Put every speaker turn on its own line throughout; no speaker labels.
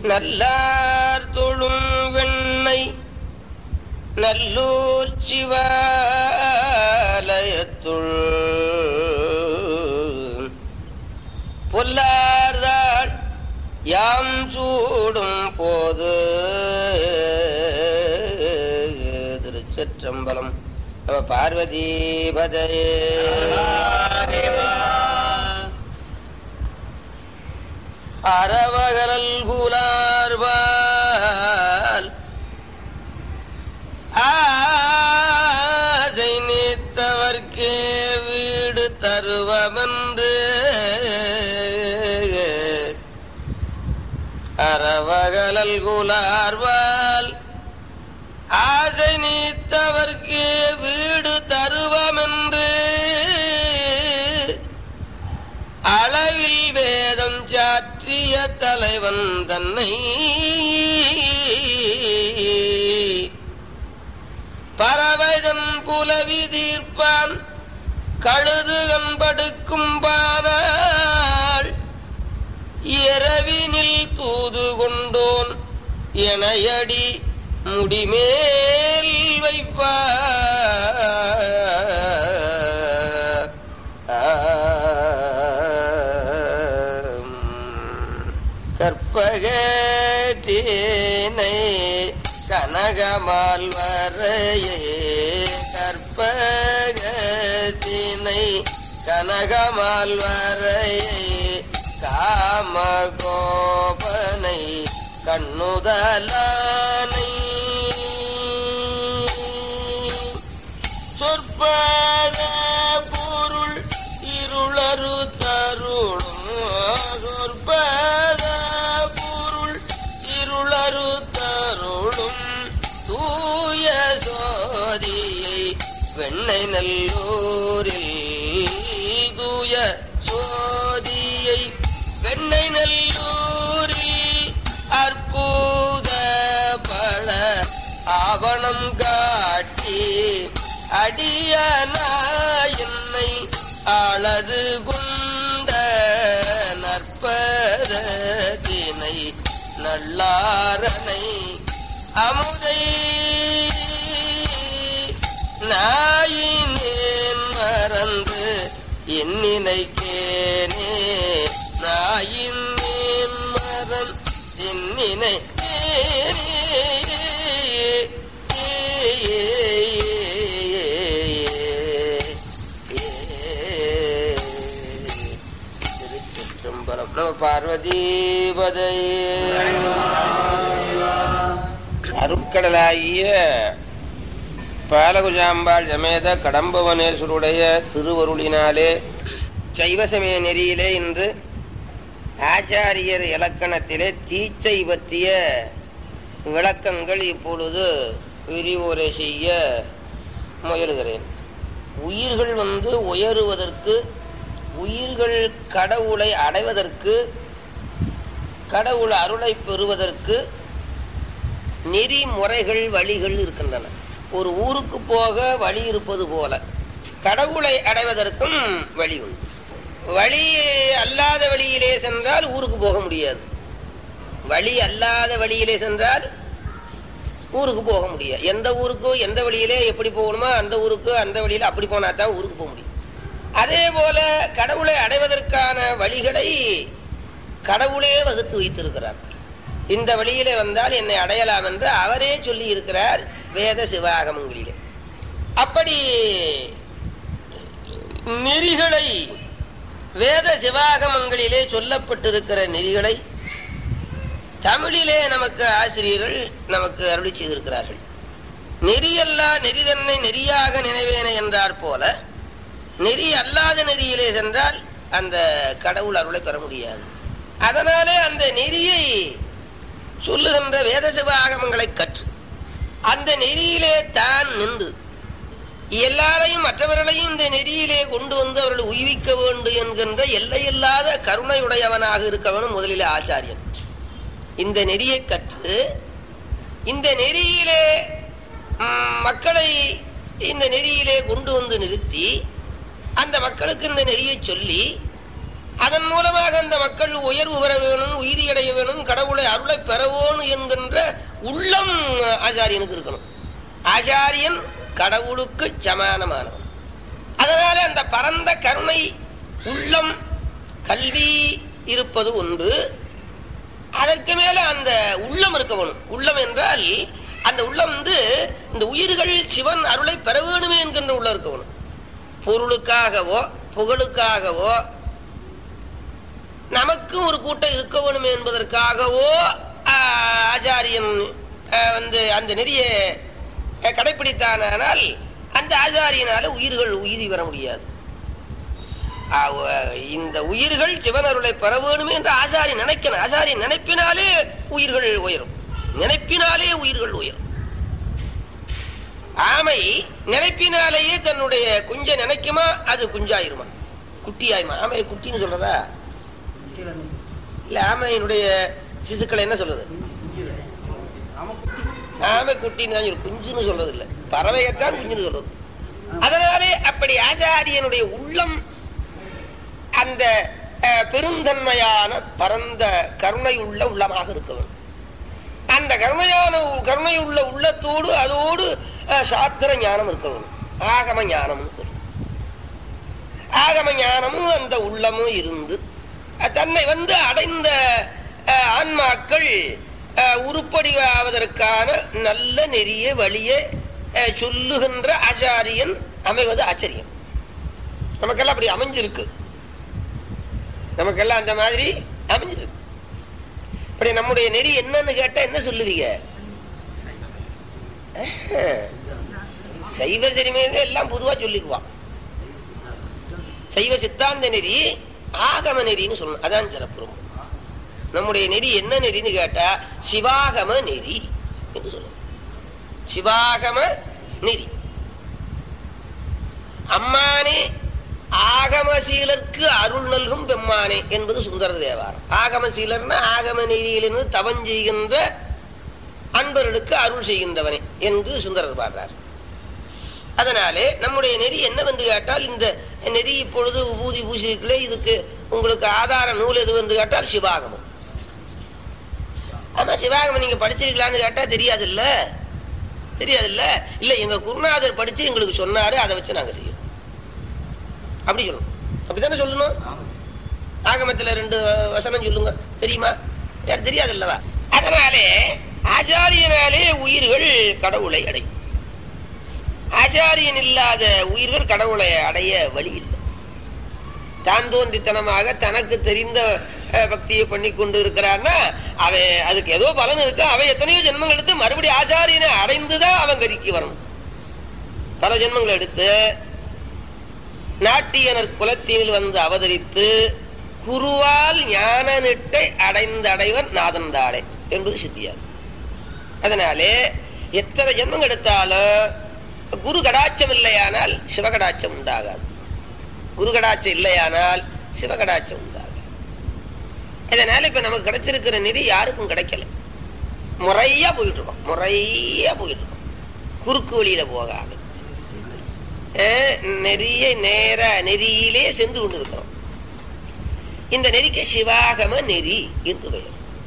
நல்லார் தொழும் வெண்ணை நல்லூர் சிவாலயத்துள் பொல்லார்தாள் யாம் சூடும் போது திருச்சிற்றம்பலம் நம பார்வதி பதையே அறவகரல் கூலார்வால் ஆசை நீத்தவர்க்கே வீடு தருவமென்று அறவகலல் கூலார்வால் ஆசை நீத்தவர்க்கே வீடு தருவமென்று அளவில் வேதம் சாற்றிய தலைவன் தன்னை பறவைதன் புலவி தீர்ப்பான் கழுது கம்படுக்கும் பாராள் இரவினில் தூது கொண்டோன் எனையடி முடிமேல் வைப்பா கற்பகத்தீனை கனகமால் வரையே கற்பகத்தினை கனகமால் வரையே காமகோபனை கண்ணுதலானை சொற்பத பொருள் இருளரு தருளும் சொற்பத பொருள் இருளரு தருளும் தூய சோதியை வெண்ணை நல்லூரில் தூய சோதியை வெண்ணை நல்லூரில் அற்புத பல ஆவணம் காட்டி அடியனா என்னை ஆளது குந்த நற்பதத்தினை நல்லாரனை அமுதை நாயினேன் மறந்து என் நினைக்கேனே நாயினேன் மறந்து என் திருச்சிற்றம்பலம் நம பார்வதீபதை அருட்கடலாகிய பாலகுஜாம்பாள் சமேத கடம்பவனேஸ்வருடைய திருவருளினாலே சைவசமய நெறியிலே இன்று ஆச்சாரியர் இலக்கணத்திலே தீச்சை பற்றிய விளக்கங்கள் இப்பொழுது விரிவுரை செய்ய முயலுகிறேன் உயிர்கள் வந்து உயருவதற்கு உயிர்கள் கடவுளை அடைவதற்கு கடவுள் அருளை பெறுவதற்கு நெறிமுறைகள் வழிகள் இருக்கின்றன ஒரு ஊருக்கு போக வழி இருப்பது போல கடவுளை அடைவதற்கும் வழி உண்டு வழி அல்லாத வழியிலே சென்றால் ஊருக்கு போக முடியாது வழி அல்லாத வழியிலே சென்றால் ஊருக்கு போக முடியாது எந்த ஊருக்கு எந்த வழியிலே எப்படி போகணுமோ அந்த ஊருக்கு அந்த வழியில அப்படி போனா தான் ஊருக்கு போக முடியும் அதே போல கடவுளை அடைவதற்கான வழிகளை கடவுளே வகுத்து வைத்திருக்கிறார் இந்த வழியிலே வந்தால் என்னை அடையலாம் என்று அவரே சொல்லி இருக்கிறார் வேத சிவாகமங்களிலே அப்படி நெறிகளை வேத சிவாகமங்களிலே சொல்லப்பட்டிருக்கிற நெறிகளை தமிழிலே நமக்கு ஆசிரியர்கள் நமக்கு அருளி செய்திருக்கிறார்கள் நெறியல்லா நெறிதன்னை நெறியாக நினைவேன என்றார் போல நெறி அல்லாத நெறியிலே சென்றால் அந்த கடவுள் அருளை பெற முடியாது அதனாலே அந்த நெறியை சொல்லுகின்ற வேத சிவாகமங்களை கற்று அந்த நெறியிலே தான் நின்று எல்லாரையும் மற்றவர்களையும் இந்த நெறியிலே கொண்டு வந்து அவர்களை உய்விக்க வேண்டும் என்கின்ற எல்லையில்லாத கருணையுடையவனாக இருக்கவனும் முதலிலே ஆச்சாரியன் இந்த நெறியை கற்று இந்த நெறியிலே ம், மக்களை இந்த நெறியிலே கொண்டு வந்து நிறுத்தி அந்த மக்களுக்கு இந்த நெறியை சொல்லி அதன் மூலமாக அந்த மக்கள் உயர்வு பெற வேணும் உயிரி அடைய வேணும் கடவுளை அருளை பெற வேணும் என்கின்ற உள்ளம் ஆச்சாரியனுக்கு இருக்கணும் ஆச்சாரியன் கடவுளுக்கு சமானமானவன் அதனால அந்த பரந்த கருணை உள்ளம் கல்வி இருப்பது ஒன்று அதற்கு மேல அந்த உள்ளம் இருக்க வேணும் உள்ளம் என்றால் அந்த உள்ளம் வந்து இந்த உயிர்கள் சிவன் அருளை பெற வேணுமே என்கின்ற உள்ளம் இருக்க வேணும் பொருளுக்காகவோ புகழுக்காகவோ நமக்கு ஒரு கூட்டம் இருக்க வேணும் என்பதற்காகவோ ஆஹ், ஆச்சாரியன் ஆஹ், வந்து அந்த நெறிய கடைபிடித்தானால் அந்த ஆச்சாரியனால உயிர்கள் உயிரி வர முடியாது ஆஹ், இந்த உயிர்கள் சிவன் அருளை பெற வேணுமே என்று ஆசாரி நினைக்கணும் ஆசாரி நினைப்பினாலே உயிர்கள் உயரும் நினைப்பினாலே உயிர்கள் உயரும் ஆமை நினைப்பினாலேயே தன்னுடைய குஞ்ச நினைக்குமா அது குஞ்சாயிருமா குட்டியாயுமா ஆமை குட்டின்னு சொல்றதா இல்ல ஆமையினுடைய சிசுக்களை என்ன சொல்றது ஆமை குட்டின்னு தான் சொல்லும். குஞ்சுன்னு சொல்றது இல்ல பறவையத்தான் குஞ்சுன்னு சொல்றது அதனாலே அப்படி ஆச்சாரியனுடைய உள்ளம் அந்த அஹ், பெருந்தன்மையான பரந்த கருணை உள்ள உள்ளமாக இருக்க வேண்டும் அந்த கருணையான கருணை உள்ள உள்ளத்தோடு அதோடு அஹ், சாத்திர ஞானம் இருக்க வேண்டும் ஆகம ஞானமும் இருக்கணும். ஆகம ஞானமும் அந்த உள்ளமும் இருந்து அஹ், தன்னை வந்து அடைந்த அஹ், ஆன்மாக்கள் அஹ், உருப்படியாவதற்கான நல்ல நெறிய வழியை அஹ், சொல்லுகின்ற ஆச்சாரியன் அமைவது ஆச்சரியம் நமக்கெல்லாம் அப்படி அமைஞ்சிருக்கு நமக்கெல்லாம் அந்த மாதிரி அமைஞ்சிருக்கு இப்படி நம்முடைய நெறி என்னன்னு கேட்டா என்ன சொல்லுவீங்க அஹ், சைவ சரிமையில எல்லாம் பொதுவா சொல்லிக்குவான் சைவ சித்தாந்த நெறி ஆகம நெறின்னு சொல்லணும் அதான் சிறப்பு ரொம்ப நம்முடைய நெறி என்ன நெறின்னு கேட்டா சிவாகம நெறி என்று சொல்லணும் சிவாகம நெறி அம்மானே ஆகமசீலர்க்கு அருள் நல்கும் பெம்மானே என்பது சுந்தர தேவாரம் ஆகமசீலர்னா ஆகம நெறியிலிருந்து தவம் செய்கின்ற அன்பர்களுக்கு அருள் செய்கின்றவனே என்று சுந்தரர் பாடுறார் அதனாலே நம்முடைய நெறி என்னவென்று கேட்டால் இந்த நெறி இப்பொழுது ஊதி பூசிருக்களே இதுக்கு உங்களுக்கு ஆதார நூல் எது என்று கேட்டால் சிவாகமம் ஆமா சிவாகமம் நீங்க படிச்சிருக்கலான்னு கேட்டா தெரியாது இல்ல தெரியாது இல்ல இல்ல எங்க குருநாதர் படிச்சு எங்களுக்கு சொன்னாரு அதை வச்சு நாங்க செய்யணும் அப்படி சொல்லணும் அப்படித்தானே சொல்லணும் ஆகமத்துல ரெண்டு வசனம் சொல்லுங்க தெரியுமா யார் தெரியாது அல்லவா அதனாலே ஆச்சாரியனாலே உயிர்கள் கடவுளை அடையும் ஆச்சாரியன் இல்லாத உயிர்கள் கடவுளை அடைய வழி இல்லை தான் தோன்றித்தனமாக தனக்கு தெரிந்த அஹ், பக்தியை பண்ணி கொண்டு இருக்கிறான்னா அவன் அதுக்கு ஏதோ பலன் இருக்கு அவன் எத்தனையோ ஜென்மங்கள் எடுத்து மறுபடியும் ஆச்சாரியனை அடைந்துதான் அவன் கதிக்கு வரணும் பல ஜென்மங்கள் எடுத்து நாட்டியனர் குலத்தில் வந்து அவதரித்து குருவால் ஞான நிட்டை அடைந்த அடைவர் நாதந்தாளே என்பது சித்தியார் அதனாலே எத்தனை ஜென்மம் எடுத்தாலும் குரு கடாட்சம் இல்லையானால் சிவகடாட்சம் உண்டாகாது குரு கடாட்சம் இல்லையானால் சிவகடாட்சம் உண்டாகாது இதனால இப்ப நமக்கு கிடைச்சிருக்கிற நிதி யாருக்கும் கிடைக்கல முறையா போயிட்டு இருக்கோம் முறையா போயிட்டு இருக்கோம் குறுக்கு வழியில போகாது அஹ், நெறிய நேர நெறியிலே சென்று கொண்டிருக்கிறோம் இந்த நெறிக்கு சிவாகம நெறி என்று பெயர்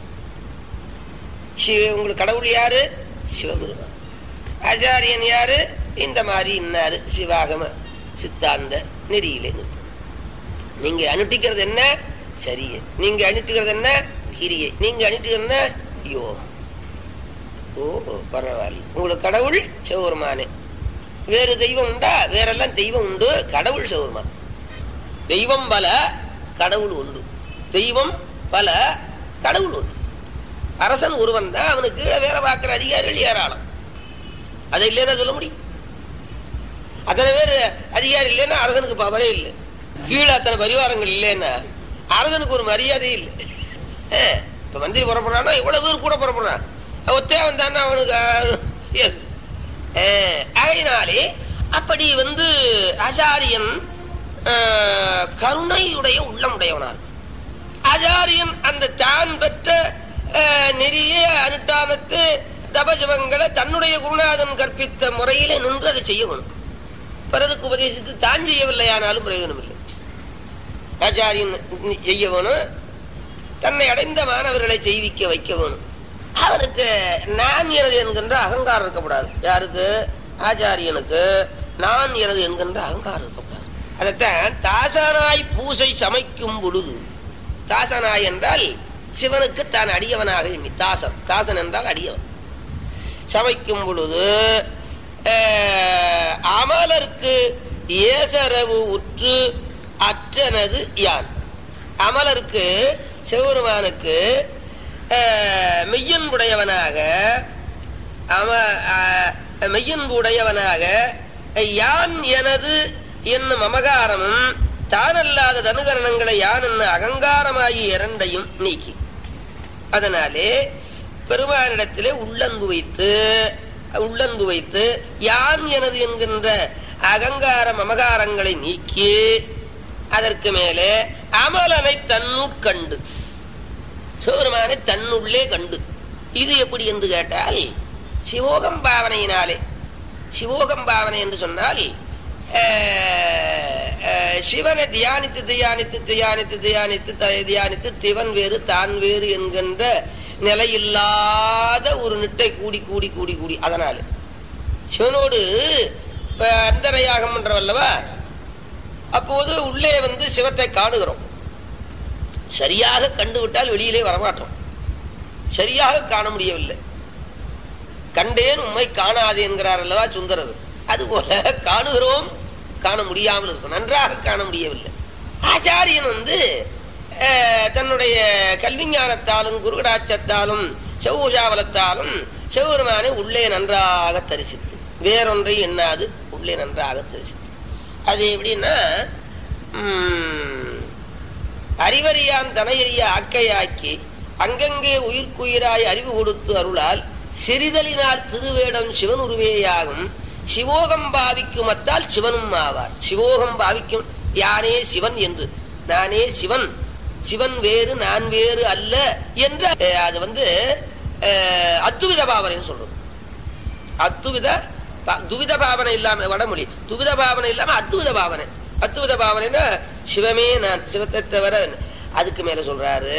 சிவ உங்களுக்கு கடவுள் யாரு சிவபெருமான் ஆச்சாரியன் யாரு இந்த மாதிரி இன்னாரு சிவாகம சித்தாந்த நெறியிலே நிற்பது. நீங்க அனுட்டிக்கிறது என்ன சரியே நீங்க அனுட்டுகிறது என்ன கிரியை நீங்க அனுட்டுகிறது என்ன யோகம் ஓ பரவாயில்ல உங்களுக்கு கடவுள் சிவபெருமானே வேறு தெய்வம் உண்டா வேறெல்லாம் தெய்வம் உண்டு கடவுள் சிவபெருமான் தெய்வம் பல கடவுள் உண்டு தெய்வம் பல கடவுள் உண்டு அரசன் ஒருவன் தான் அவனுக்கு கீழே வேலை பார்க்கிற அதிகாரிகள் ஏராளம் அதை இல்லைன்னா சொல்ல முடியும் அத்தனை பேர் அதிகாரி இல்லைன்னா அரசனுக்கு பவரே இல்லை கீழே அத்தனை பரிவாரங்கள் இல்லைன்னா அரசனுக்கு ஒரு மரியாதை இல்லை அஹ், இப்ப மந்திரி புறப்படுறான்னா இவ்வளவு பேர் கூட புறப்படுறான் ஒத்தே வந்தான்னா அவனுக்கு அஹ், yes. அஹ், ஆகையினாலே அப்படி வந்து ஆச்சாரியன் அஹ், கருணையுடைய உள்ளமுடையவனார் ஆச்சாரியன் அந்த தான் பெற்ற அஹ், நெறிய அனுஷ்டானத்து தபஜபங்களை தன்னுடைய குருநாதன் கற்பித்த முறையில நின்று அதை செய்ய வேணும் பிறருக்கு உபதேசித்து தான் செய்யவில்லையானாலும் பிரயோஜனம் இல்லை ஆச்சாரியன் செய்ய வேணும் தன்னை அடைந்த மாணவர்களை செய்விக்க வைக்க வேணும் அவனுக்கு நான் எனது என்கின்ற அகங்காரம் இருக்கக்கூடாது யாருக்கு ஆச்சாரியனுக்கு நான் எனது என்கின்ற அகங்காரம் இருக்கக்கூடாது அதைத்தான் தாசனாய் பூசை சமைக்கும் பொழுது தாசனாய் என்றால் சிவனுக்கு தான் அடியவனாக எண்ணி தாசன் தாசன் என்றால் அடியவன் சமைக்கும் பொழுது அஹ், அமலர்க்கு ஏசரவு உற்று அற்றனது யான் அமலருக்கு சிவபெருமானுக்கு அஹ், மெய்யன்புடையவனாக அம அஹ், மெய்யன்புடையவனாக யான் எனது என்னும் அமகாரமும் தானல்லாத தனுகரணங்களை யான் என்ன அகங்காரமாகி இரண்டையும் நீக்கி அதனாலே பெருமானிடத்திலே உள்ளன்பு வைத்து உள்ளன்பு வைத்து யான் எனது என்கின்ற அகங்கார மமகாரங்களை நீக்கி அதற்கு மேலே அமலனை தன்னுட்கண்டு சிவபெருமானை தன்னுள்ளே கண்டு இது எப்படி என்று கேட்டால் சிவோகம் பாவனையினாலே சிவோகம் பாவனை என்று சொன்னால் அஹ், அஹ், சிவனை தியானித்து தியானித்து தியானித்து தியானித்து த- தியானித்து திவன் வேறு தான் வேறு என்கின்ற நிலையில்லாத ஒரு நிட்டை கூடி கூடி கூடி கூடி அதனால சிவனோடு இப்ப அந்தரையாகம் பண்றவல்லவா அப்போது உள்ளே வந்து சிவத்தை காணுகிறோம் சரியாக கண்டுவிட்டால் வெளியிலே வரமாட்டோம் சரியாக காண முடியவில்லை கண்டேன் உண்மை காணாது என்கிறார் அல்லவா சுந்தரர் அதுபோல காணுகிறோம் காண முடியாமல் இருக்கும் நன்றாக காண முடியவில்லை ஆச்சாரியன் வந்து அஹ், தன்னுடைய கல்விஞானத்தாலும் குருகடாச்சத்தாலும் செவ்வூஷாவலத்தாலும் சிவபெருமானை உள்ளே நன்றாக தரிசித்து வேறொன்றை எண்ணாது உள்ளே நன்றாக தரிசித்து அது எப்படின்னா உம், அறிவறியான் தனையறிய ஆக்கையாக்கி அங்கங்கே உயிர்க்குயிராய் அறிவு கொடுத்து அருளால் சிறிதலினால் திருவேடம் சிவன் உருவேயாகும் சிவோகம் பாவிக்கும் அத்தால் சிவனும் ஆவார் சிவோகம் பாவிக்கும் யானே சிவன் என்று நானே சிவன் சிவன் வேறு நான் வேறு அல்ல என்ற அஹ், அது வந்து அஹ், அத்துவித பாவனைன்னு சொல்றோம் அத்துவித பா- துவித பாவனை இல்லாம வடமொழி துவித பாவனை இல்லாம அத்துவித பாவனை அத்துவித பாவனைன்னா சிவமே நான் சிவத்தை தவிர அதுக்கு மேல சொல்றாரு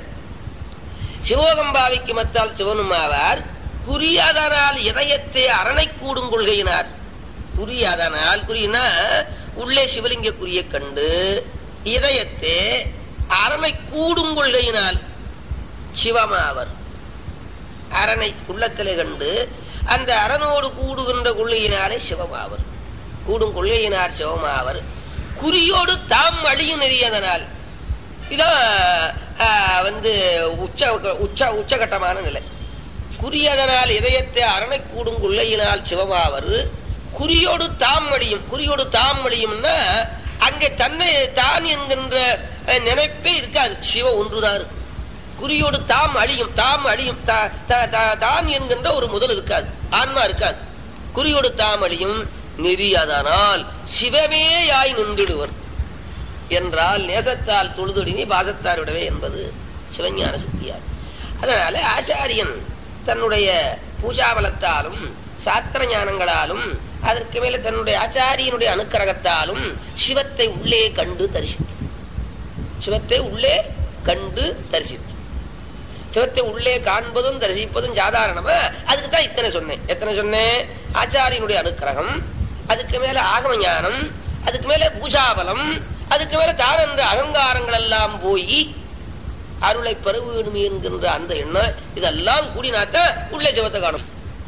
சிவோகம் பாவிக்கு மத்தால் சிவனும் ஆவார் குறியாதனால் இதயத்தை அரணை கூடும் கொள்கையினார் குறியாதனால் குறினா உள்ளே சிவலிங்க குறிய கண்டு இதயத்தை அரணை கூடும் கொள்கையினால் சிவமாவர் அரணை உள்ளத்திலே கண்டு அந்த அரணோடு கூடுகின்ற கொள்ளையினாலே சிவமாவர் கூடும் கொள்ளையினார் சிவமாவர் குறியோடு தாம் அழியும் நெறியதனால் இதான் ஆ, வந்து உச்ச உச்ச உச்சகட்டமான நிலை குறியதனால் இதயத்தை அரணை கூடும் கொள்ளையினால் சிவமாவர் குறியோடு தாம் அழியும் குறியோடு தாம் அழியும்னா அங்கே தன்னை தான் என்கின்ற அஹ், நினைப்பே இருக்காது சிவ ஒன்றுதான் இருக்கு குறியோடு தாம் அழியும் தாம் அழியும் தா- தா- தா- தான் என்கின்ற ஒரு முதல் இருக்காது ஆன்மா இருக்காது குறியோடு தாம் அழியும் நெறியதனால் சிவமே யாய் நின்றுடுவர் என்றால் நேசத்தால் தொழுதொடினி பாசத்தார் விடவே என்பது சிவஞான சித்தியார் அதனால ஆச்சாரியன் தன்னுடைய பூஜாபலத்தாலும் சாத்திர ஞானங்களாலும் அதற்கு மேல தன்னுடைய ஆச்சாரியனுடைய அனுக்கிரகத்தாலும் சிவத்தை உள்ளே கண்டு தரிசித்து சிவத்தை உள்ளே கண்டு தரிசித்து சிவத்தை உள்ளே காண்பதும் தரிசிப்பதும் சாதாரணமா அதுக்கு தான் இத்தனை சொன்னேன் எத்தனை சொன்னேன் ஆச்சாரியனுடைய அனுக்கிரகம் அதுக்கு மேல ஆகம ஞானம் அதுக்கு மேல பூஜாபலம் அதுக்கு மேல தானென்ற அகங்காரங்கள் எல்லாம் போய் அருளை பெற வேணும் என்கின்ற அந்த எண்ணம் இதெல்லாம் கூடினாத்தான் உள்ளே சிவத்தை காணும்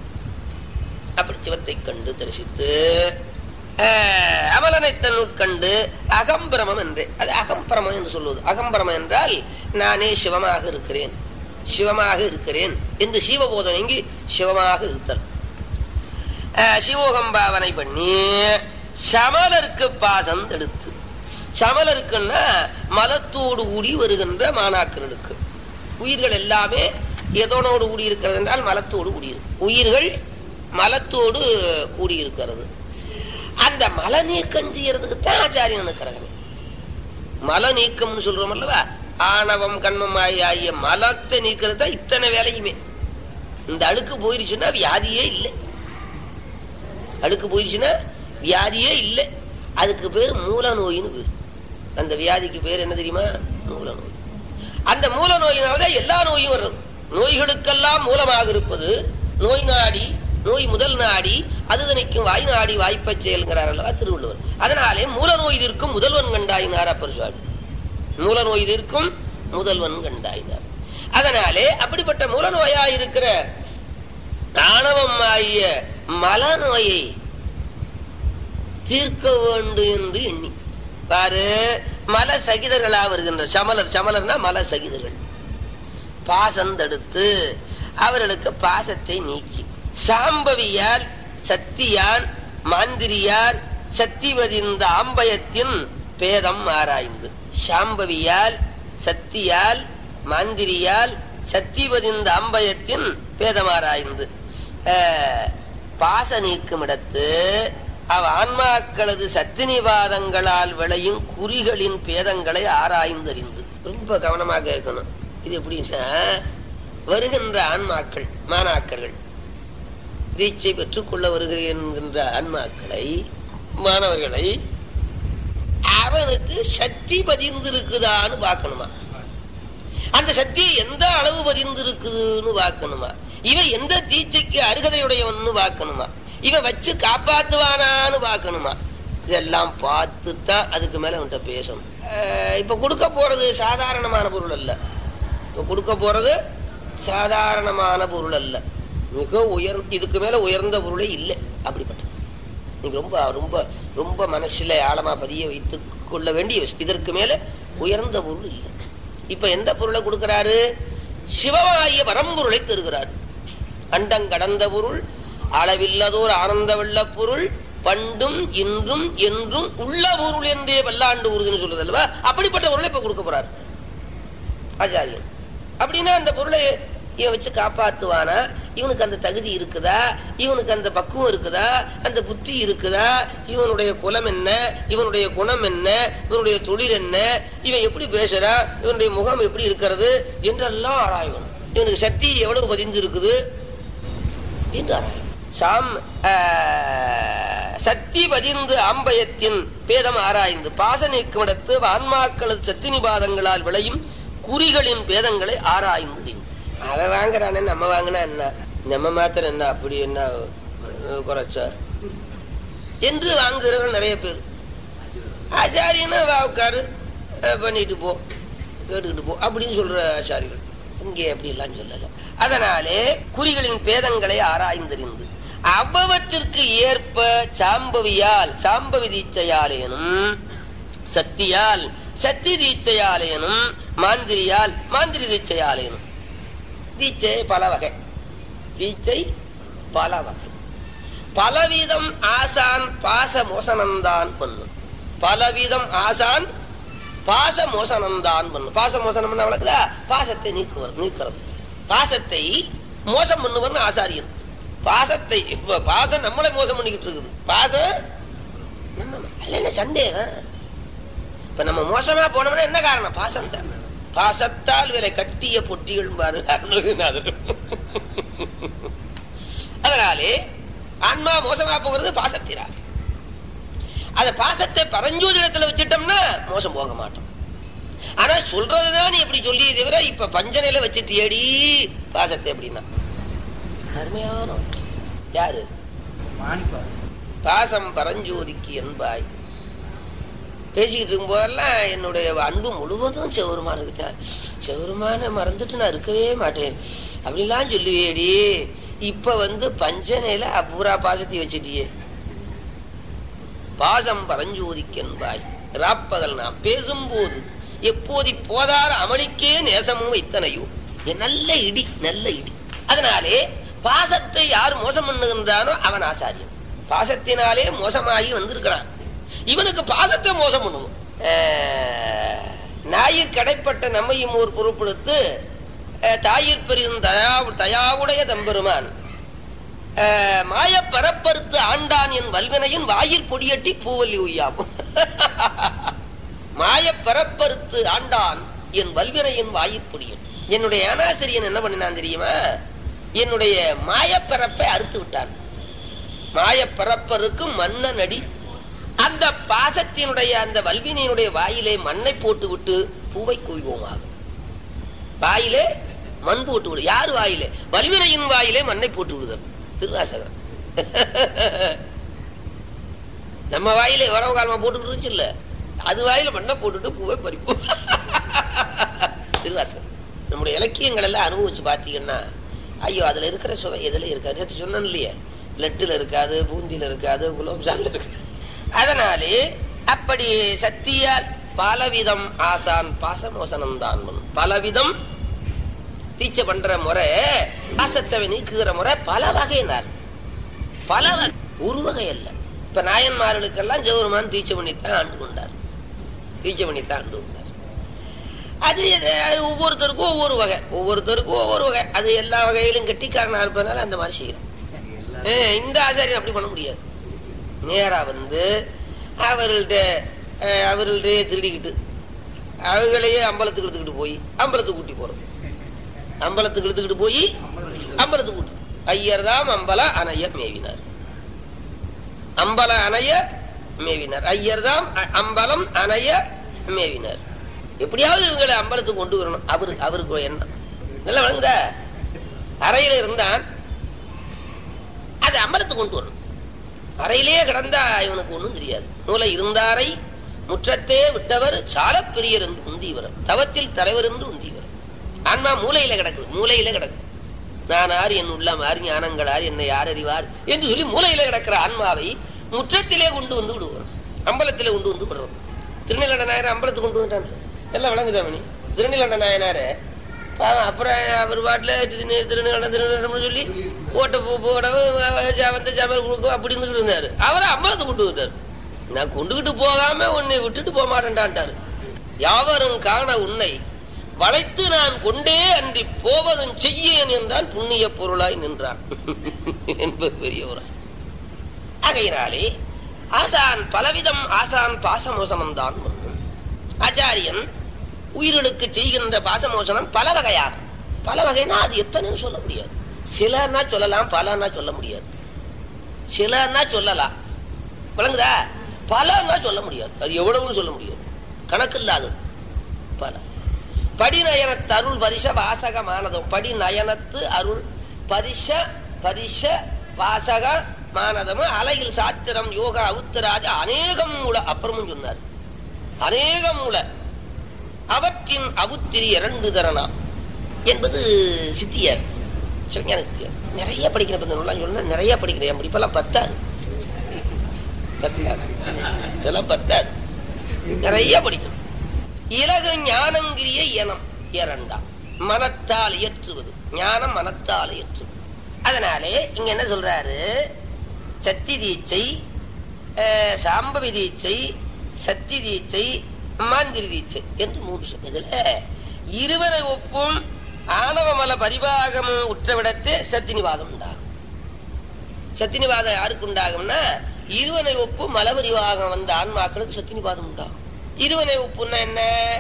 அப்படி சிவத்தை கண்டு தரிசித்து ஆஹ், அமலனை தன்னுட்கண்டு அகம்பிரமம் என்று அது அகம்பிரமம் என்று சொல்லுவது அகம்பிரமம் என்றால் நானே சிவமாக இருக்கிறேன் சிவமாக இருக்கிறேன் என்று சிவபோதனை இங்கு சிவமாக இருத்தல் ஆஹ், சிவோகம் பாவனை பண்ணி சமலருக்கு பாசம் எடுத்து சமலருக்குன்னா மலத்தோடு கூடி வருகின்ற மாணாக்கர்களுக்கு உயிர்கள் எல்லாமே எதனோடு கூடி இருக்கிறது என்றால் மலத்தோடு கூடியிருக்கு உயிர்கள் மலத்தோடு கூடியிருக்கிறது அந்த மல நீக்கம் செய்யறதுக்கு தான் ஆச்சாரியன் அனுக்கிரகமே மல நீக்கம்னு சொல்றோம் அல்லவா ஆணவம் கண்மம் ஆகிய ஆகிய மலத்தை நீக்கிறது தான் இத்தனை வேலையுமே இந்த அழுக்கு போயிருச்சுன்னா வியாதியே இல்லை அழுக்கு போயிருச்சுன்னா வியாதியே இல்லை அதுக்கு பேர் மூல நோயின்னு பேர் அந்த வியாதிக்கு பேர் என்ன தெரியுமா மூல நோய் அந்த மூல நோயினாலதான் எல்லா நோயும் வர்றது நோய்களுக்கெல்லாம் மூலமாக இருப்பது நோய் நாடி நோய் முதல் நாடி அது தணிக்கும் வாய் நாடி வாய்ப்பை செயல்கிறார் அல்லவா திருவள்ளுவர் அதனாலே மூல நோய் இருக்கும் முதல்வன் கண்டாயினார் அப்பர் சுவாமி மூல நோய் இருக்கும் முதல்வன் கண்டாயினார் அதனாலே அப்படிப்பட்ட மூல நோயா இருக்கிற ஆணவம் ஆகிய மல நோயை தீர்க்க வேண்டும் என்று எண்ணி பாரு மல சகிதர்களா வருகின்ற சமலர் சமலர்னா மல சகிதர்கள் பாசம் தடுத்து அவர்களுக்கு பாசத்தை நீக்கி சாம்பவியால் சத்தியான் மாந்திரியார் சத்திவதிந்த ஆம்பயத்தின் பேதம் ஆராய்ந்து சாம்பவியால் சத்தியால் மாந்திரியால் சத்திவதிந்த அம்பயத்தின் பேதம் ஆராய்ந்து அஹ், பாச நீக்கும் இடத்து அவ ஆன்மாக்களது சத்தினிவாதங்களால் விளையும் குறிகளின் பேதங்களை ஆராய்ந்தறிந்து ரொம்ப கவனமாக கேட்கணும் இது எப்படின்னா வருகின்ற ஆன்மாக்கள் மாணாக்கர்கள் தீட்சை பெற்றுக்கொள்ள வருகிறேன் என்கின்ற ஆன்மாக்களை மாணவர்களை அவனுக்கு சக்தி பதிந்திருக்குதான்னு பார்க்கணுமா அந்த சக்தி எந்த அளவு பதிந்திருக்குதுன்னு பார்க்கணுமா இவன் எந்த தீட்சைக்கு அருகதையுடையவன்னு பார்க்கணுமா இவன் வச்சு காப்பாத்துவானான்னு பார்க்கணுமா இதெல்லாம் பார்த்து தான் அதுக்கு மேல அவன்கிட்ட பேசணும் அஹ் இப்ப கொடுக்க போறது சாதாரணமான பொருள் அல்ல இப்ப கொடுக்க போறது சாதாரணமான பொருள் அல்ல மிக உயர் இதுக்கு மேல உயர்ந்த பொருளே இல்லை அப்படிப்பட்ட நீங்க ரொம்ப ரொம்ப ரொம்ப மனசுல ஆழமா பதிய வைத்துக் கொள்ள வேண்டிய விஷயம். இதற்கு மேல உயர்ந்த பொருள் இல்லை இப்ப எந்த பொருளை கொடுக்கிறாரு சிவமாகிய பரம்பொருளை தருகிறார் அண்டம் கடந்த பொருள் அளவில்லதோர் ஆனந்த வெள்ள பொருள் பண்டும் இன்றும் என்றும் உள்ள பொருள் என்றே வல்லாண்டு உறுதின்னு சொல்லுது அல்லவா அப்படிப்பட்ட பொருளை இப்ப கொடுக்க போறார் ஆச்சாரியன் அப்படின்னா அந்த பொருளை இவன் வச்சு காப்பாத்துவானா இவனுக்கு அந்த தகுதி இருக்குதா இவனுக்கு அந்த பக்குவம் இருக்குதா அந்த புத்தி இருக்குதா இவனுடைய குலம் என்ன இவனுடைய குணம் என்ன இவனுடைய தொழில் என்ன இவன் எப்படி பேசுறான் இவனுடைய முகம் எப்படி இருக்கிறது என்றெல்லாம் ஆராயணும் இவனுக்கு சக்தி எவ்வளவு பதிந்து இருக்குது என்று ஆராயணும் சாம் ஆஹ், சக்தி பதிந்து ஆம்பயத்தின் பேதம் ஆராய்ந்து பாச நீக்கமிடத்து ஆன்மாக்களது சக்தி நிபாதங்களால் விளையும் குறிகளின் பேதங்களை ஆராய்ந்து அவன் வாங்குறானே நம்ம வாங்கினா என்ன நம்ம மாத்திரம் என்ன அப்படி என்ன அஹ், குறைச்சா என்று வாங்குறவங்க நிறைய பேர் ஆச்சாரியனா வா உட்காரு அஹ், பண்ணிட்டு போ கேட்டுக்கிட்டு போ அப்படின்னு சொல்ற ஆச்சாரிகள் இங்கே அப்படி எல்லாம் சொல்லல அதனாலே குறிகளின் பேதங்களை ஆராய்ந்தறிந்து அவ்வவற்றிற்கு ஏற்ப சாம்பவியால் சாம்பவி தீட்சையாலேனும் சக்தியால் சக்தி தீட்சையாலேனும் மாந்திரியால் மாந்திரி தீட்சையாலேனும் தீட்சை பல வகை தீட்சை பல வகை பலவிதம் ஆசான் பாச மோசனந்தான் பண்ணும் பலவிதம் ஆசான் பாச மோசனந்தான் பண்ணும் பாச மோசனம் அவளுக்குதா பாசத்தை நீக்குவது நீக்கிறது பாசத்தை மோசம் பண்ணுவன் ஆசாரியன் பாசத்தை இப்ப பாசம் நம்மளை மோசம் பண்ணிக்கிட்டு இருக்குது பாசம் நம்ம அதுல என்ன சந்தேகம் இப்ப நம்ம மோசமா போனோம்னா என்ன காரணம் பாசம் தான் பாசத்தால் விலை கட்டிய பொட்டிகள் பாரு அருணகிரிநாதர். அதனாலே ஆன்மா மோசமா போகிறது பாசத்தினால் அந்த பாசத்தை பரஞ்சோதிடத்துல வச்சுட்டோம்னா மோசம் போக மாட்டோம் ஆனா சொல்றதுதான் நீ எப்படி சொல்லி தவிர இப்ப பஞ்சனையில வச்சுட்டு ஏடி பாசத்தை எப்படின்னா அருமையான வாக்கியம். யாரு பாசம் பரஞ்சோதிக்கு என்பாய் பேசிக்கிட்டு இருக்கும் போதெல்லாம் என்னுடைய அன்பு முழுவதும் செவருமான இருக்குதா செவருமான மறந்துட்டு நான் இருக்கவே மாட்டேன் அப்படிலாம் சொல்லுவேடி இப்ப வந்து பஞ்சனையில பூரா பாசத்தை வச்சுட்டியே பாசம் பரஞ்சோதிக்கென்பாய் ராப்பகல் நான் பேசும்போது எப்போதி போதார அமளிக்கே நேசமும் வைத்தனையோ என் நல்ல இடி நல்ல இடி அதனாலே பாசத்தை யார் மோசம் பண்ணுகின்றானோ அவன் ஆசாரியன் பாசத்தினாலே மோசமாகி வந்திருக்கிறான் இவனுக்கு பாசத்தை மோசம் பண்ணுவோம் அஹ், ஞாயிற் கடைப்பட்ட நம்மையும் ஒரு பொறுப்படுத்து அஹ், தாயிற் பெரிதும் தயா தயாவுடைய தம்பெருமான் அஹ், மாயப் பரப்பறுத்து ஆண்டான் என் வல்வினையின் வாயிற் பொடியட்டி பூவல்லி உய்யாம் மாயப் பரப்பறுத்து ஆண்டான் என் வல்வினையின் வாயிற் பொடியட்டி என்னுடைய அனாசிரியன் என்ன பண்ணினான் தெரியுமா என்னுடைய மாயப்பரப்பை அறுத்து விட்டான் மாயப்பரப்பருக்கு மன்ன நடி அந்த பாசத்தினுடைய அந்த வல்வினையினுடைய வாயிலே மண்ணை போட்டு விட்டு பூவை கொய்வோமாக வாயிலே மண் போட்டு விடு யார் வாயிலே வல்வினையின் வாயிலே மண்ணை போட்டு விடுதல் திருவாசகம் நம்ம வாயில வரவு காலமா போட்டுக்கிட்டு இருந்துச்சு இல்ல அது வாயில மண்ணை போட்டுட்டு பூவை பறிப்போம் திருவாசகம் நம்முடைய இலக்கியங்கள் எல்லாம் அனுபவிச்சு பார்த்தீங்கன்னா ஐயோ அதுல இருக்கிற சுவை எதுல இருக்காது நேற்று சொன்னேன் இல்லையே லட்டுல இருக்காது பூந்தியில இருக்காது குலோப்ஜான்ல இருக்காது அதனாலே அப்படி சத்தியால் பலவிதம் ஆசான் பாசமோசனம் தான் பலவிதம் தீட்சை பண்ற முறை பாசத்தை நீக்குகிற முறை பல வகையினார் பல வகை ஒரு வகை அல்ல இப்ப நாயன்மார்களுக்கெல்லாம் ஜெவருமான் தீட்சை பண்ணித்தான் ஆண்டு கொண்டார் தீட்சை பண்ணித்தான் ஆண்டு கொண்டார் அது எது- அது ஒவ்வொருத்தருக்கும் ஒவ்வொரு வகை ஒவ்வொருத்தருக்கும் ஒவ்வொரு வகை அது எல்லா வகையிலும் கெட்டிக்காரனா இருப்பதனால அந்த மாதிரி செய்யறோம் ஏ, இந்த ஆசாரியன் அப்படி பண்ண முடியாது நேரா வந்து அவர்கள்ட்ட அஹ், அவர்கள்ட்டே திருடிக்கிட்டு அவங்களையே அம்பலத்துக்கு எடுத்துக்கிட்டு போய் அம்பலத்துக்கு கூட்டி போறது அம்பலத்துக்கு எடுத்துக்கிட்டு போய் அம்பலத்துக்கு கூட்டி ஐயர் தாம் அம்பல அணைய மேவினார் அம்பல அணைய மேவினார் ஐயர் தாம் அ- அம்பலம் அணைய மேவினார் எப்படியாவது இவங்களை அம்பலத்துக்கு கொண்டு வரணும் அவரு அவருக்கு ஒரு எண்ணம் நல்லா வழங்க அறையில இருந்தான் அது அம்பலத்துக்கு கொண்டு வரணும் அறையிலே கிடந்தா இவனுக்கு ஒண்ணும் தெரியாது மூலை இருந்தாரை முற்றத்தே விட்டவர் சால பெரியர் என்று உந்தீவர் தவத்தில் தலைவர் என்று உந்தீவர் ஆன்மா மூலையில கிடக்குது மூலையில கிடக்கு நான் ஆர் என் உள்ளம் ஆர் ஞானங்களார் என்னை யார் அறிவார் என்று சொல்லி மூலையில கிடக்கிற ஆன்மாவை முற்றத்திலே கொண்டு வந்து விடுவார் அம்பலத்திலே கொண்டு வந்து விடுறது திருநீலண்ட நாயனார் அம்பலத்துக்கு கொண்டு வந்துட்டான் எல்லாம் விளங்குதாமணி திருநீலண்ட நாயனாரு பாவம் அப்புறம் அவர் பாட்டில் திருநீலண்ட திருநீலண்டம்னு சொல்லி ஓட்ட பூ போடவு வந்த ஜாமல் கொடுக்கும் அப்படி இருந்துகிட்டு இருந்தாரு அவரை அம்பலத்துக்கு கொண்டு வந்தார் நான் கொண்டுகிட்டு போகாம உன்னை விட்டுட்டு போக மாட்டேன்டான்ட்டாரு யாவரும் காண உன்னை வளைத்து நான் கொண்டே அன்றி போவதும் செய்யேன் என்றான் புண்ணிய பொருளாய் நின்றான் என்பது பெரியவரா ஆகையினாலே ஆசான் பலவிதம் ஆசான் பாசமோசனம் தான் ஆச்சாரியன் உயிர்களுக்கு செய்கின்ற பாசமோசனம் பல வகையாகும் பல வகைனா அது எத்தனைன்னு சொல்ல முடியாது சிலன்னா சொல்லலாம் பலன்னா சொல்ல முடியாது சிலன்னா சொல்லலாம் விளங்குதா பலன்னா சொல்ல முடியாது அது எவ்வளவுன்னு சொல்ல முடியாது கணக்கு இல்லாதது பல படிநயனத்து அருள் பரிச வாசகமானதும் படிநயனத்து அருள் பரிச பரிச வாசக மானதமும் அலையில் சாத்திரம் யோகா அவுத்தராஜ அநேகம் உள அப்புறமும் சொன்னார் அநேகம் உள அவற்றின் அவுத்திரி இரண்டு தரணா என்பது சித்தியார் சிவஞான சித்தியார் நிறைய படிக்கிற இந்த நூலாம் சொன்னா நிறைய படிக்கிறேன் என் படிப்பெல்லாம் பத்தாது பத்தாது இதெல்லாம் பத்தாது நிறைய படிக்கணும் இலகு ஞானங்கிரிய இனம் இரண்டாம் மனத்தால் இயற்றுவது ஞானம் மனத்தால் இயற்றுவது அதனாலே இங்க என்ன சொல்றாரு சத்தி தீட்சை அஹ், சாம்பவி தீட்சை சத்தி தீட்சை மாந்திரி தீட்சை என்று மூன்று சொல் இதுல இருவரை ஒப்பும் ஆணவமல பரிபாகமும் உற்றவிடத்தே சத்தினிவாதம் உண்டாகும் சத்தினிவாதம் யாருக்கு உண்டாகும்னா இருவனை ஒப்பு மலபரிவாகம் வந்த ஆன்மாக்களுக்கு சத்தினிவாதம் உண்டாகும் இருவனை ஒப்புன்னா என்ன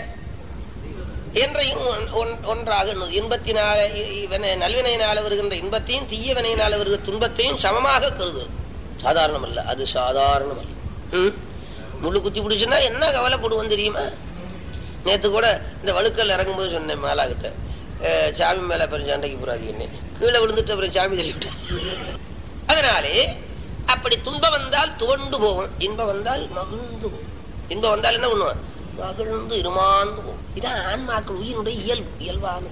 என்றையும் ஒன்- ஒன்- ஒன்றாக எண்ணுவது. இன்பத்தினால இ- இவனை நல்வினையினால வருகின்ற இன்பத்தையும் தீய வினையினால வருகிற துன்பத்தையும் சமமாக கருதுவது சாதாரணம் அல்ல அது சாதாரணம் அல்ல ம்? முள்ளு குத்தி பிடிச்சுன்னா என்ன கவலைப்படுவோம் தெரியுமா நேத்து கூட இந்த வழுக்கல் இறங்கும்போது சொன்னேன் மாலா கிட்ட அஹ், சாமி மேல அப்புறம் சண்டைக்கு போறாது என்ன கீழே விழுந்துட்டு அப்புறம் சாமி தள்ளிவிட்டேன் அதனாலே அப்படி துன்பம் வந்தால் துவண்டு போகும் இன்பம் வந்தால் மகிழ்ந்து போகும் இன்பம் வந்தால் என்ன பண்ணுவோம் மகிழ்ந்து இருமாந்து போகும் இதான் ஆன்மாக்கள் உயிரினுடைய இயல்பு இயல்பானது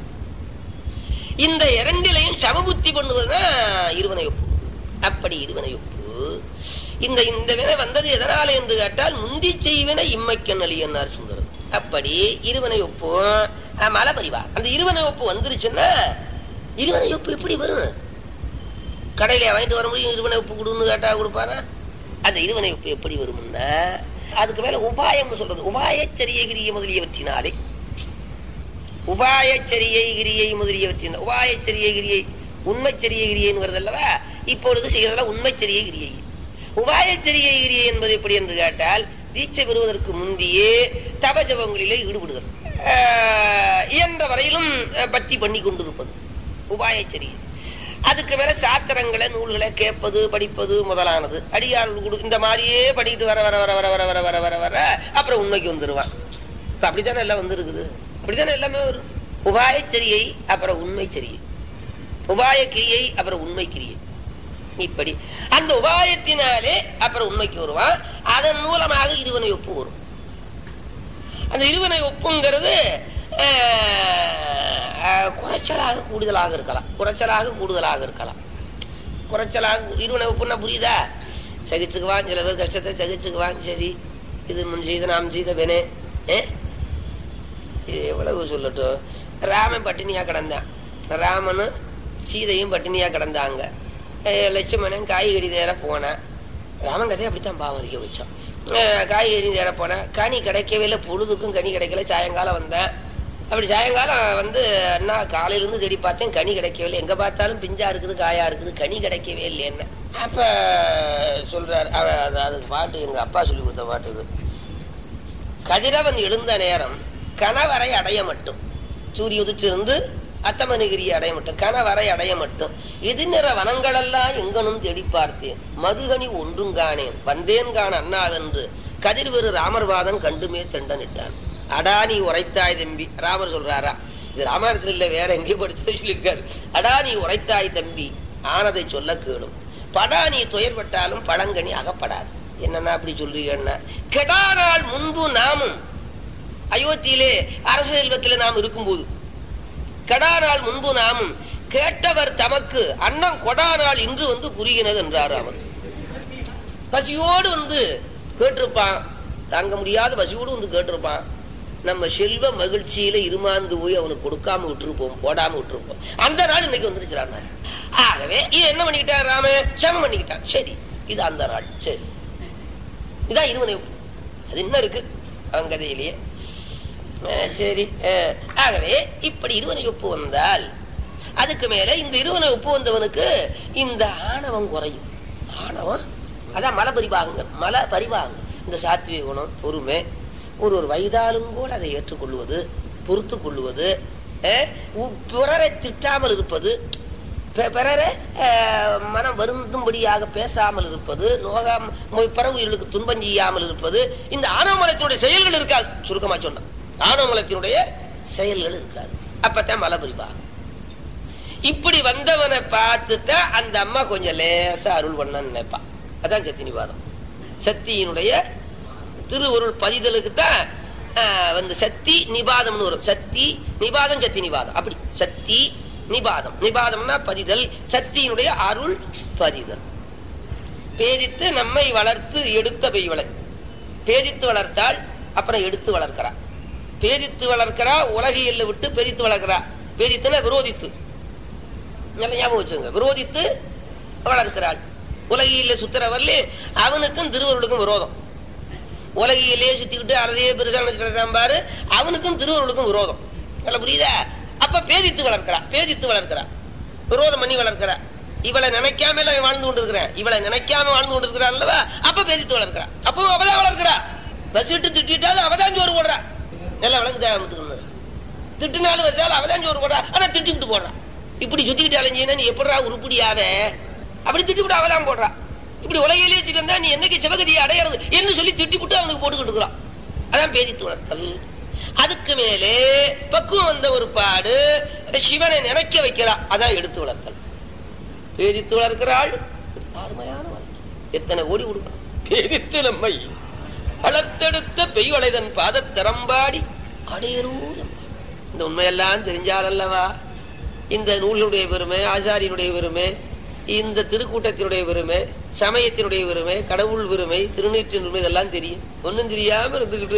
இந்த இரண்டிலையும் சமபுத்தி பண்ணுவதுதான் இருவனை ஒப்பு அப்படி இருவனை ஒப்பு இந்த இந்த வினை வந்தது எதனால என்று கேட்டால் முந்தி செய்வினை இம்மைக்க நலியன்னார் சுந்தரம் அப்படி இருவனை ஒப்பு அஹ், மலபரிவா அந்த இருவனை ஒப்பு வந்துருச்சுன்னா இருவனை ஒப்பு எப்படி வரும் கடையில வாங்கிட்டு வர முடியும் இருவனை உப்பு கொடுன்னு கேட்டா கொடுப்பானா அந்த இருவனை உப்பு எப்படி வரும்னா அதுக்கு மேல உபாயம்னு சொல்றது உபாயச்சரிய கிரிய முதலியவற்றினாலே உபாயச்சரியை கிரியை முதலியவற்றின் உபாயச்சரிய கிரியை உண்மைச்சரிய கிரியைன்னு வருது அல்லவா இப்பொழுது செய்கிறதெல்லாம் உண்மைச்சரிய கிரியை உபாயச்சரிய கிரியை என்பது எப்படி என்று கேட்டால் தீட்சை பெறுவதற்கு முந்தியே தபஜபங்களிலே ஈடுபடுதல் ஆஹ், இயன்ற வரையிலும் அஹ், பக்தி பண்ணி கொண்டிருப்பது உபாயச்சரியை அதுக்கு மேல சாத்திரங்களை நூல்களை கேட்பது படிப்பது முதலானது அடியார்கள் கொடு இந்த மாதிரியே படிக்கிட்டு வர வர வர வர வர வர வர வர வர அப்புறம் உண்மைக்கு வந்துருவான் இப்ப அப்படித்தானே எல்லாம் வந்துருக்குது அப்படித்தானே எல்லாமே வரும் உபாய சரியை அப்புறம் உண்மை சரியை உபாய கிரியை அப்புறம் உண்மை கிரியை இப்படி அந்த உபாயத்தினாலே அப்புறம் உண்மைக்கு வருவான் அதன் மூலமாக இருவனை ஒப்பு வரும் அந்த இருவனை ஒப்புங்கிறது அஹ், அஹ், குறைச்சலாக கூடுதலாக இருக்கலாம் குறைச்சலாக கூடுதலாக இருக்கலாம் குறைச்சலாக இருவனை ஒப்புன்னா புரியுதா சகிச்சுக்குவான் சில பேர் கஷ்டத்தை சகிச்சுக்குவான் சரி இது முன் செய்த நாம் செய்த வேணே ஏ இது எவ்வளவு சொல்லட்டும் ராமன் பட்டினியா கிடந்தான் ராமனும் சீதையும் பட்டினியா கிடந்தாங்க அஹ் லட்சுமணன் காய்கறி தேர போனான் ராமன் கதையை அப்படித்தான் பாவதிக்க வச்சான் அஹ் காய்கறி தேர போனேன் கனி கிடைக்கவே இல்லை பொழுதுக்கும் கனி கிடைக்கல சாயங்காலம் வந்தேன் அப்படி சாயங்காலம் வந்து அண்ணா காலையிலேருந்து தேடி பார்த்தேன் கனி கிடைக்கவே இல்லை எங்கே பார்த்தாலும் பிஞ்சா இருக்குது காயா இருக்குது கனி கிடைக்கவே இல்லை என்ன அப்போ சொல்றாரு அவ- அது அது பாட்டு எங்கள் அப்பா சொல்லி கொடுத்த பாட்டு இது கதிரவன் எழுந்த நேரம் கணவரை அடைய மட்டும் சூரிய உதிச்சிருந்து அத்தமனகிரி அடைய மட்டும் கணவரை அடைய மட்டும் எதிர்நிற வனங்களெல்லாம் எங்கனும் தேடி பார்த்தேன் மதுகனி ஒன்றும் காணேன் வந்தேன் காண அண்ணாவென்று கதிர்வெறு ராமர்வாதம் கண்டுமே தண்டனிட்டான் அடா நீ உரைத்தாய் தம்பி ராமர் சொல்றாரா இது ராமாயணத்துல இல்ல வேற எங்கேயும் படிச்சு சொல்லியிருக்காரு அடா நீ உரைத்தாய் தம்பி ஆனதை சொல்ல கேளும் படா நீ துயர்பட்டாலும் பழங்கனி அகப்படாது என்னன்னா அப்படி சொல்றீங்கன்னா கெடா நாள் முன்பு நாமும் அயோத்தியிலே அரச செல்வத்திலே நாம் இருக்கும்போது கெடா நாள் முன்பு நாமும் கேட்டவர் தமக்கு அன்னம் கொடா நாள் இன்று வந்து குறுகினது என்றார் அவர் பசியோடு வந்து கேட்டிருப்பான் தாங்க முடியாத பசியோடு வந்து கேட்டிருப்பான் நம்ம செல்வ மகிழ்ச்சியில இருமாந்து போய் அவனுக்கு கொடுக்காம விட்டுருப்போம் போடாம விட்டுருப்போம் அந்த நாள் இன்னைக்கு வந்துருச்சுறாங்க ஆகவே இது என்ன பண்ணிக்கிட்டான் ராம சமம் பண்ணிக்கிட்டான் சரி இது அந்த நாள் சரி இதான் இருவனை ஒப்பு அது என்ன இருக்கு அவன் கதையிலேயே அஹ் சரி அஹ் ஆகவே இப்படி இருவனை ஒப்பு வந்தால் அதுக்கு மேல இந்த இருவனை ஒப்பு வந்தவனுக்கு இந்த ஆணவம் குறையும் ஆணவம் அதான் மல பரிபாகங்கள் மல பரிபாகங்கள் இந்த சாத்விக குணம் பொறுமை ஒரு ஒரு வயதாலும் கூட அதை ஏற்றுக்கொள்வது பொறுத்து கொள்வது அஹ் உ- பிறரை திட்டாமல் இருப்பது பெ- பிறரை அஹ், மனம் வருந்தும்படியாக பேசாமல் இருப்பது நோகாம மொய் பிற உயிர்களுக்கு துன்பம் செய்யாமல் இருப்பது இந்த ஆணவமலத்தினுடைய செயல்கள் இருக்காது சுருக்கமா சொன்னா ஆணவமலத்தினுடைய செயல்கள் இருக்காது அப்பதான் மலபரிபாகம் இப்படி வந்தவனை பார்த்துட்டா அந்த அம்மா கொஞ்சம் லேசா அருள் பண்ண நினைப்பா அதான் சத்தி நிவாதம் சத்தியினுடைய திருவருள் பதிதலுக்கு தான் வந்து சக்தி நிபாதம்னு வரும் சக்தி நிபாதம் சக்தி நிபாதம் அப்படி சக்தி நிபாதம் நிபாதம்னா பதிதல் சக்தியினுடைய அருள் பதிதல் பேதித்து நம்மை வளர்த்து எடுத்த பெய்வளை பேதித்து வளர்த்தால் அப்புறம் எடுத்து வளர்க்கிறா பேதித்து வளர்க்கிறா உலகியல்ல விட்டு பேதித்து வளர்க்கிறா பேதித்துல விரோதித்து நல்லா ஞாபகம் வச்சுங்க விரோதித்து வளர்க்கிறாள் உலகியில சுத்துறவர்லே அவனுக்கும் திருவருளுக்கும் விரோதம் உலகியிலே சுத்திக்கிட்டு அறதையே பெருசா நினைச்சுக்கிறான் பாரு அவனுக்கும் திருவருளுக்கும் விரோதம் நல்லா புரியுதா அப்ப பேதித்து வளர்க்கிறா பேதித்து வளர்க்கிறா விரோதம் பண்ணி வளர்க்கிறா இவளை நினைக்காம இல்ல அவன் வாழ்ந்து கொண்டிருக்கிறேன் இவளை நினைக்காம வாழ்ந்து கொண்டிருக்கிறான் அல்லவா அப்ப பேதித்து வளர்க்கிறா அப்போ அவதான் வளர்க்கிறா வச்சுட்டு திட்டாது அவதான் சோறு போடுறா நல்லா விளங்குதா முத்துக்கணும் திட்டுனாலும் வச்சாலும் அவதான் சோறு போடுறா ஆனா திட்டிவிட்டு போடுறான் இப்படி சுத்திக்கிட்டு அலைஞ்சீங்கன்னா நீ எப்படா உருப்படியாவ அப்படி திட்டிவிட்டு அவதான் போடுறா இப்படி உலகிலே இருந்தா நீ என்னைக்கு சிவகதியை அடையிறது என்று சொல்லி திட்டிவிட்டு அவனுக்கு போட்டுக்கிட்டு இருக்கிறான் அதான் பேதித்து வளர்த்தல் அதுக்கு மேலே பக்குவம் வந்த ஒரு பாடு சிவனை நினைக்க வைக்கிறா அதான் எடுத்து வளர்த்தல் பேதித்து வளர்க்கிறாள் அருமையான வாழ்க்கை எத்தனை கோடி கொடுக்கணும் பேதித்து நம்மை வளர்த்தெடுத்த பெய்வளைதன் பாதத்திறம்பாடி அடையரூ இந்த உண்மையெல்லாம் தெரிஞ்சால் அல்லவா இந்த நூலுடைய பெருமை ஆசாரியனுடைய பெருமை இந்த திருக்கூட்டத்தினுடைய பெருமை சமயத்தினுடைய பெருமை கடவுள் பெருமை திருநீற்றின் பெருமை இதெல்லாம் தெரியும் ஒன்னும் தெரியாம இருந்துகிட்டு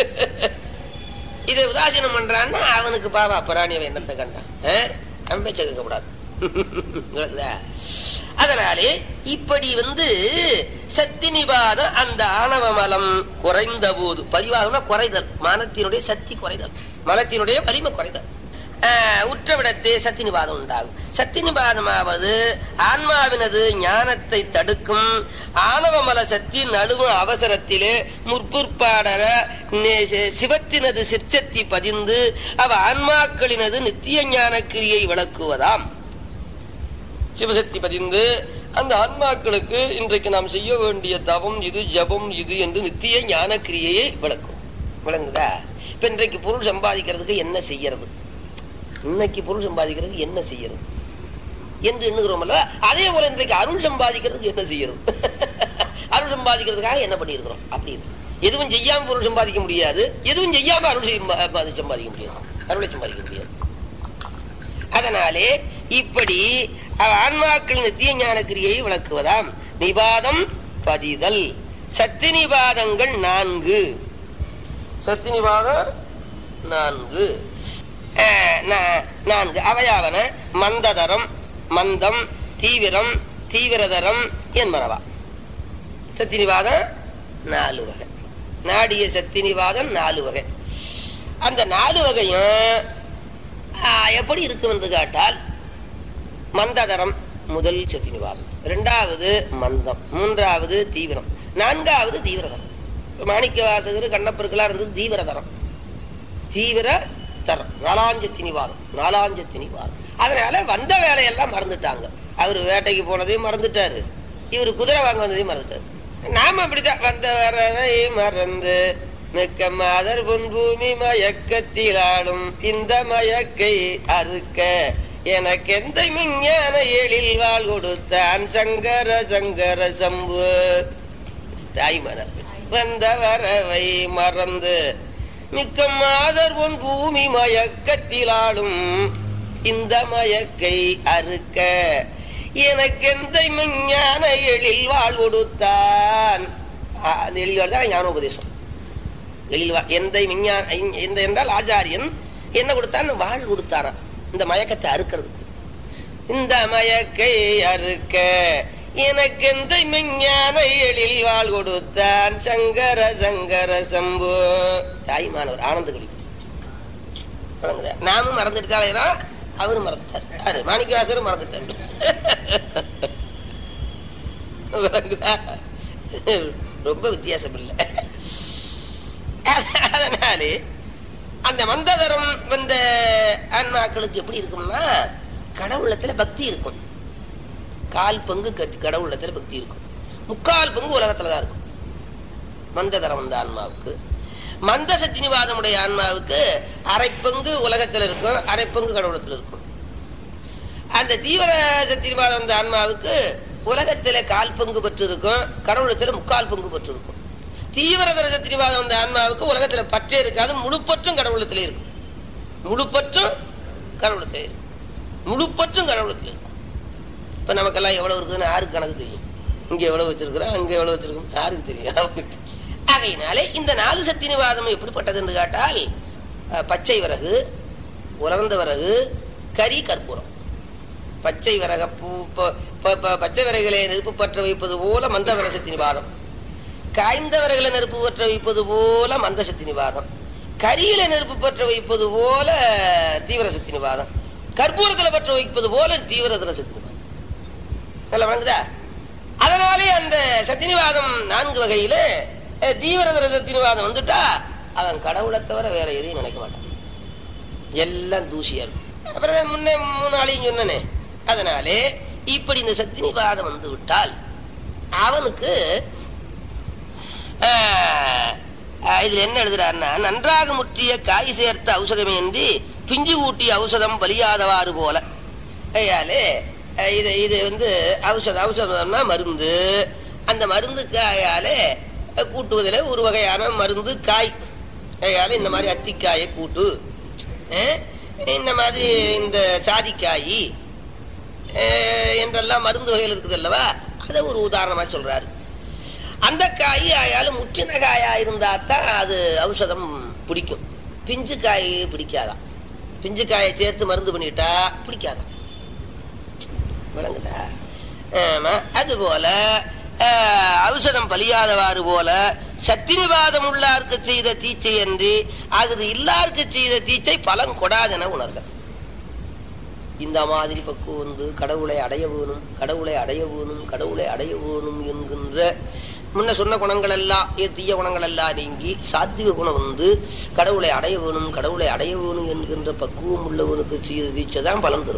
இதை உதாசீனம் பண்றான்னா அவனுக்கு பாவா அப்பராணியவன் என்னத்தை கண்டான் ஆ? அவன் பேச்ச கேட்கக்கூடாது விளக்குதா? அதனாலே இப்படி வந்து சக்தி நிபாதம் அந்த ஆணவ மலம் குறைந்த போது பரிவாகம்னா குறைதல் மனத்தினுடைய சக்தி குறைதல் மலத்தினுடைய வலிமை குறைதல் ஆஹ், உற்றவிடத்தே சக்தி நிபாதம் உண்டாகும் சக்தி நிபாதமாவது ஆன்மாவினது ஞானத்தை தடுக்கும் ஆணவமல சக்தி நடுவும் அவசரத்திலே முற்பிற்பாடர நே- சி- சிவத்தினது சிற்சக்தி பதிந்து அவ ஆன்மாக்களினது நித்திய ஞான கிரியை விளக்குவதாம் சிவசக்தி பதிந்து அந்த ஆன்மாக்களுக்கு இன்றைக்கு நாம் செய்ய வேண்டிய தவம் இது ஜபம் இது என்று நித்திய ஞான கிரியையை விளக்கும் விளங்குதா இப்ப இன்றைக்கு பொருள் சம்பாதிக்கிறதுக்கு என்ன செய்யறது இன்னைக்கு பொருள் சம்பாதிக்கிறதுக்கு என்ன செய்யறது என்று எண்ணுகிறோம் அல்லவா அதே போல இன்றைக்கு அருள் சம்பாதிக்கிறதுக்கு என்ன செய்யறது அருள் சம்பாதிக்கிறதுக்காக என்ன பண்ணியிருக்கிறோம் அப்படி இருக்கு எதுவும் செய்யாம பொருள் சம்பாதிக்க முடியாது எதுவும் செய்யாம அருள் சம்பா- சம்பாதிக்க முடியாது அருளை சம்பாதிக்க முடியாது அதனாலே இப்படி அவ் ஆன்மாக்களின் நித்திய ஞான கிரியை விளக்குவதாம் நிபாதம் பதிதல் சத்தி நிபாதங்கள் நான்கு சத்தி நிபாதம் நான்கு அஹ், நா- நான்கு அவையாவன மந்ததரம் மந்தம் தீவிரம் தீவிரதரம் என்பனவா சத்தினிவாதம் நாலு வகை நாடிய சத்தினிவாதம் நாலு வகை அந்த நாலு வகையும் ஆ, எப்படி இருக்கும் என்று கேட்டால் மந்ததரம் முதல் சத்தினிவாதம் இரண்டாவது மந்தம் மூன்றாவது தீவிரம் நான்காவது தீவிரதரம் இப்ப மாணிக்க வாசகர் கண்ணப்பருக்கெல்லாம் இருந்தது தீவிரதரம் தீவிர தரம் நாலாஞ்சத்தினிவாதம் நாலாஞ்சத்தினிவாதம் அதனால வந்த வேலையெல்லாம் மறந்துட்டாங்க அவர் வேட்டைக்கு போனதையும் மறந்துட்டாரு இவர் குதிரை வாங்க வந்ததையும் மறந்துட்டாரு நாம அப்படித்தான் வந்த வரவை மறந்து மிக்க மாதர் பொன்பூமி மயக்கத்தில் ஆளும் இந்த மயக்கை அறுக்க எனக்கு எந்த விஞ்ஞான எழில் வாழ் கொடுத்தான் சங்கர சங்கர சம்பு தாய்மனர் வந்த வரவை மறந்து மிக்க மாதர் பொன் பூமி மயக்கத்திலாளும் இந்த மயக்கை அறுக்க எனக்கெந்த ஞான எழில் வாழ் கொடுத்தான் ஆ, அந்த எழில் வாழ் தான் ஞானோபதேசம் எழில் வாழ் எந்த விஞ்ஞான எந்த என்றால் ஆச்சாரியன் என்ன கொடுத்தான் வாழ் கொடுத்தாராம் இந்த மயக்கத்தை அறுக்கிறதுக்கு இந்த மயக்கை அறுக்க எனக்கு எந்த மெஞ்ஞான எழில் வாழ் கொடுத்தான் சங்கர சங்கர சம்பு தாய்மானவர் ஆனந்தகுடி வணங்குதா? நாமும் மறந்துட்டு தான் அவரும் மறந்துட்டார் யாரு மாணிக்கவாசரும் மறந்துட்டார் விளங்குதா? ரொம்ப வித்தியாசம் இல்லை அதனாலே அந்த மந்ததரம் வந்த ஆன்மாக்களுக்கு எப்படி இருக்கும்னா கடவுளத்துல பக்தி இருக்கும் கால் பங்கு கத்தி- கடவுளத்துல பக்தி இருக்கும் முக்கால் பங்கு உலகத்துல தான் இருக்கும் மந்ததரம் வந்த ஆன்மாவுக்கு மந்த சத்தினிவாதமுடைய ஆன்மாவுக்கு அரை பங்கு உலகத்துல இருக்கும் அரை பங்கு கடவுளத்துல இருக்கும் அந்த தீவிர சத்தினிவாதம் வந்த ஆன்மாவுக்கு உலகத்துல கால் பங்கு பெற்று இருக்கும் கடவுளத்துல முக்கால் பங்கு பெற்று இருக்கும் தீவிரதர சத்தினிவாதம் வந்த ஆன்மாவுக்கு உலகத்துல பற்றே இருக்காது முழுப்பற்றும் கடவுளத்திலே இருக்கும் முழுப்பற்றும் கடவுளத்திலே இருக்கும் முழுப்பற்றும் கடவுளத்திலே இருக்கும் இப்ப நமக்கெல்லாம் எவ்வளவு இருக்குதுன்னு யாருக்கு கணக்கு தெரியும் இங்க எவ்வளவு வச்சிருக்கிறோம் அங்க எவ்வளவு வச்சிருக்கோம் யாருக்கு தெரியும் அவனுக்கு தெரியும். ஆகையினாலே இந்த நாலு சத்தினிவாதம் எப்படிப்பட்டது என்று கேட்டால் அஹ், பச்சை விறகு உலர்ந்த விறகு கரி கற்பூரம் பச்சை விறக பூ ப- ப- ப- பச்சை விறகுகளை நெருப்பு பற்ற வைப்பது போல மந்த விரசத்தினிவாதம் காய்ந்த விறகுல நெருப்பு பற்ற வைப்பது போல மந்த சத்தினிவாதம் கரியில நெருப்பு பற்ற வைப்பது போல தீவிர சத்தினிவாதம் கற்பூரத்துல பற்ற வைப்பது போல தீவிர சத்தினிவாதம் நல்லா வழங்குதா அதனாலே அந்த சத்தினிவாதம் நான்கு வகையில அஹ், தீவிர சத்தினிவாதம் வந்துட்டா அவன் கடவுளை தவிர வேற எதையும் நினைக்க மாட்டான் எல்லாம் தூசியா இருக்கும் அப்புறம் முன்னே மூணு நாளையும் சொன்னனே அதனாலே இப்படி இந்த சத்தினிவாதம் வந்து விட்டால் அவனுக்கு ஆஹ், ஆஹ், இதுல என்ன எழுதுறாருன்னா நன்றாக முற்றிய காய் சேர்த்த ஔஷதமே என்று பிஞ்சு ஊட்டிய ஔஷதம் பலியாதவாறு போல ஐயாலே அஹ், இது இது வந்து ஔஷதம் ஔஷதம்னா மருந்து அந்த மருந்து காயாலே அஹ், கூட்டுவதில் ஒரு வகையான மருந்து காய் ஐயாலே இந்த மாதிரி அத்திக்காயை கூட்டு அஹ், இந்த மாதிரி இந்த சாதிக்காய் அஹ், என்றெல்லாம் மருந்து வகைகள் இருக்குது அல்லவா அதை ஒரு உதாரணமா சொல்றாரு அந்த காய் ஆயாலும் முற்றின காயா இருந்தா தான் அது ஔஷதம் பிடிக்கும் பிஞ்சு காய் பிடிக்காதான் பிஞ்சு காயை சேர்த்து மருந்து பண்ணிட்டா பிடிக்காதான் விளங்குதா ஆமா அதுபோல ஆஹ், ஔஷதம் பலியாதவாறு போல சத்தினிவாதம் உள்ளார்க்கு செய்த தீச்சை என்று அது இல்லார்க்கு செய்த தீச்சை பலன் கொடாதென உணர்க இந்த மாதிரி பக்குவம் வந்து கடவுளை அடைய வேணும் கடவுளை அடைய வேணும் கடவுளை அடைய வேணும் என்கின்ற முன்ன சொன்ன குணங்கள் எல்லாம் ஏ, தீய குணங்கள் எல்லாம் நீங்கி சாத்விக குணம் வந்து கடவுளை அடைய வேணும் கடவுளை அடைய வேணும் என்கின்ற பக்குவம் உள்ளவனுக்கு செய்த தீட்சை தான் பலன் தரும்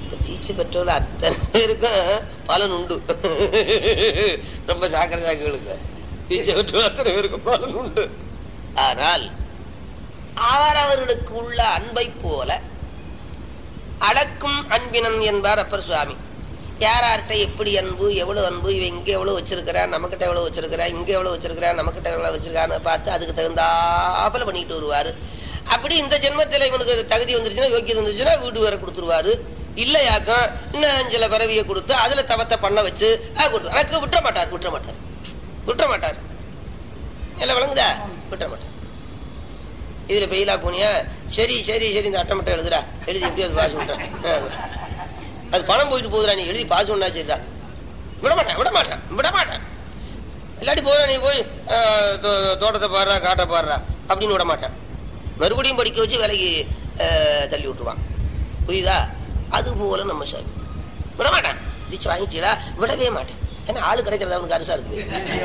இப்ப தீட்சை பெற்றவர்கள் அத்தனை பேருக்கும் பலன் உண்டு ரொம்ப ஜாக்கிரதையா கேளுங்க தீட்சை பெற்றவர்கள் அத்தனை பேருக்கும் பலன் உண்டு ஆனால் அவரவர்களுக்கு உள்ள அன்பை போல அளக்கும் அன்பினன் என்பார் அப்பர் சுவாமி யார்கிட்ட எப்படி அன்பு எவ்வளவு அன்பு இவன் இங்க எவ்வளவு வச்சிருக்கிறா நம்மகிட்ட எவ்வளவு வச்சிருக்கிறா இங்க எவ்வளவு வச்சிருக்கிறா நம்மகிட்ட எவ்வளவு வச்சிருக்கான்னு பார்த்து அதுக்கு தகுந்தாப்புல பண்ணிட்டு வருவாரு அப்படி இந்த ஜென்மத்துல இவனுக்கு தகுதி வந்துருச்சுன்னா யோக்கியது வந்துருச்சுன்னா வீடு வேற கொடுத்துருவாரு இல்லையாக்கம் இன்னும் சில பிறவியை கொடுத்து அதுல தவத்தை பண்ண வச்சு ஆ, கொடுத்து- எனக்கு விட்டுற மாட்டார் விட்டுற மாட்டார் விட்டுற மாட்டார் எல்லாம் விளங்குதா விட்டுற மாட்டார் இதுல பெயிலா போனியா சரி சரி சரி இந்த அட்டை மட்டும் எழுதுடா எழுதி எப்படி அது பாஸ் விட்டுறேன் அது பணம் போயிட்டு போகுதுடா நீ எழுதி பாஸ் ஒன்னா சரிடா விட மாட்டேன் விட மாட்டேன் விட மாட்டேன் இல்லாட்டி போதா நீ போய் ஆஹ், தோ- தோட்டத்தை பாடுறா காட்டை பாடுறா அப்படின்னு விட மாட்டேன் மறுபடியும் படிக்க வச்சு வேலைக்கு ஆஹ், தள்ளி விட்டுருவான் புரியுதா அது போல நம்ம சாமி விட மாட்டேன் தீட்சை வாங்கிட்டீங்களா விடவே மாட்டேன் ஏன்னா ஆளு கிடைக்கிறது அவனுக்கு அரசா இருக்குது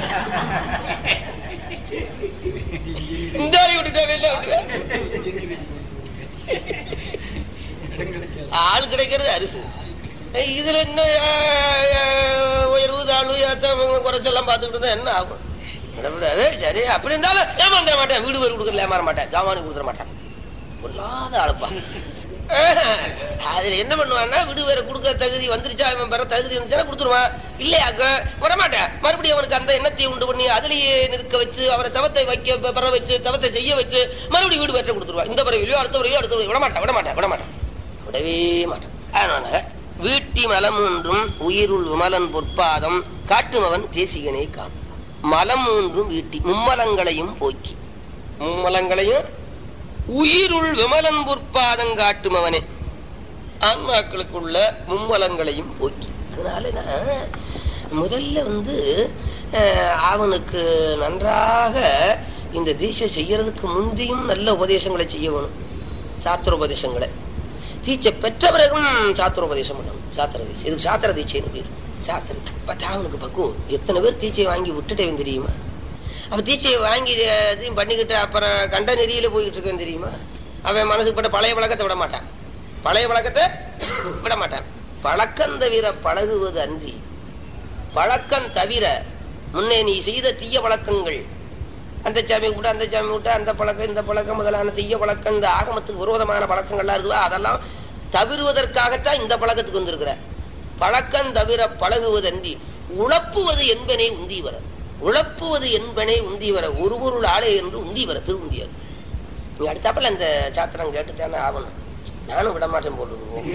இந்த ஆளை விட்டுட்டா வெளில விட்டுட்டா. ஆள் கிடைக்கிறது அரிசி ஏய், இதுல என்ன ஆஹ், ஆஹ், உயர்வு தாழ்வு ஏத்தம் குறைச்செல்லாம் பார்த்துக்கிட்டு இருந்தா என்ன ஆகும் விடக்கூடாது சரி அப்படி இருந்தாலும் ஏமாந்துட மாட்டேன் வீடு வீடு கொடுக்கறதுல ஏமாற மாட்டேன் ஜாமானு கொடுத்துட மாட்டேன் பொல்லாத ஆளுப்பா ஆஹ், அதுல என்ன பண்ணுவான்னா விடு வேற கொடுக்க தகுதி வந்துருச்சா அவன் பெற தகுதி வந்துச்சுன்னா கொடுத்துருவான் இல்லையாக்க வரமாட்டேன் மறுபடியும் அவனுக்கு அந்த எண்ணத்தை உண்டு பண்ணி அதுலயே நிற்க வச்சு அவரை தவத்தை வைக்க பெ- பெற வச்சு தவத்தை செய்ய வச்சு மறுபடியும் வீடு வேற கொடுத்துருவான் இந்த பிறவிலையோ அடுத்த பிறவியோ அடுத்த பிறவியோ விட மாட்டேன் விட மாட்டேன் விட மாட்டேன் விடவே மாட்டேன் அதனால வீட்டி மலம் ஒன்றும் உயிருள் விமலன் பொற்பாதம் காட்டுமவன் தேசிகனை காம் மலம் ஒன்றும் வீட்டி மும்மலங்களையும் போக்கி மும்மலங்களையும் உயிருள் விமலன் பொற்பாதம் காட்டுமவனே ஆன்மாக்களுக்குள்ள மும்மலங்களையும் போக்கி அதனால நான் முதல்ல வந்து அஹ், அவனுக்கு நன்றாக இந்த தீட்சை செய்யறதுக்கு முந்தியும் நல்ல உபதேசங்களை செய்ய வேணும் சாத்திர உபதேசங்களை தீட்சை பெற்ற பிறகும் சாத்திர உபதேசம் பண்ணணும் சாத்திர தீட்சை இதுக்கு சாத்திர தீட்சைன்னு பேர் சாத்திர பார்த்தா அவனுக்கு பக்குவம் எத்தனை பேர் தீட்சையை வாங்கி விட்டுட்டேன் தெரியுமா அப்ப தீட்சையை வாங்கி இது- இதையும் பண்ணிக்கிட்டு அப்புறம் கண்ட நெறியில போய்கிட்டு இருக்கேன் தெரியுமா அவன் மனசுக்கு பட்ட பழைய பழக்கத்தை விட மாட்டான் பழைய பழக்கத்தை விட மாட்டான் பழக்கம் தவிர பழகுவது அன்றி பழக்கம் தவிர முன்னே நீ செய்த தீய பழக்கங்கள் அந்த சாமி விட்டு அந்த சாமி விட்டு அந்த பழக்கம் இந்த பழக்கம் முதலான தீய பழக்கம் இந்த ஆகமத்துக்கு விரோதமான பழக்கங்கள்லாம் இருக்குவா அதெல்லாம் தவிர்வதற்காகத்தான் இந்த பழக்கத்துக்கு வந்திருக்கிற பழக்கம் தவிர பழகுவதன்றி உழப்புவது என்பனை உந்தி வர உழப்புவது என்பனை உந்தி வர ஒரு பொருள் ஆளே என்று உந்தி வர திருவுந்தியர் நீ அடுத்தாப்புல அந்த சாத்திரம் கேட்டுத்தானே ஆகணும் நானும் விட மாட்டேன் போட்டுருவோம்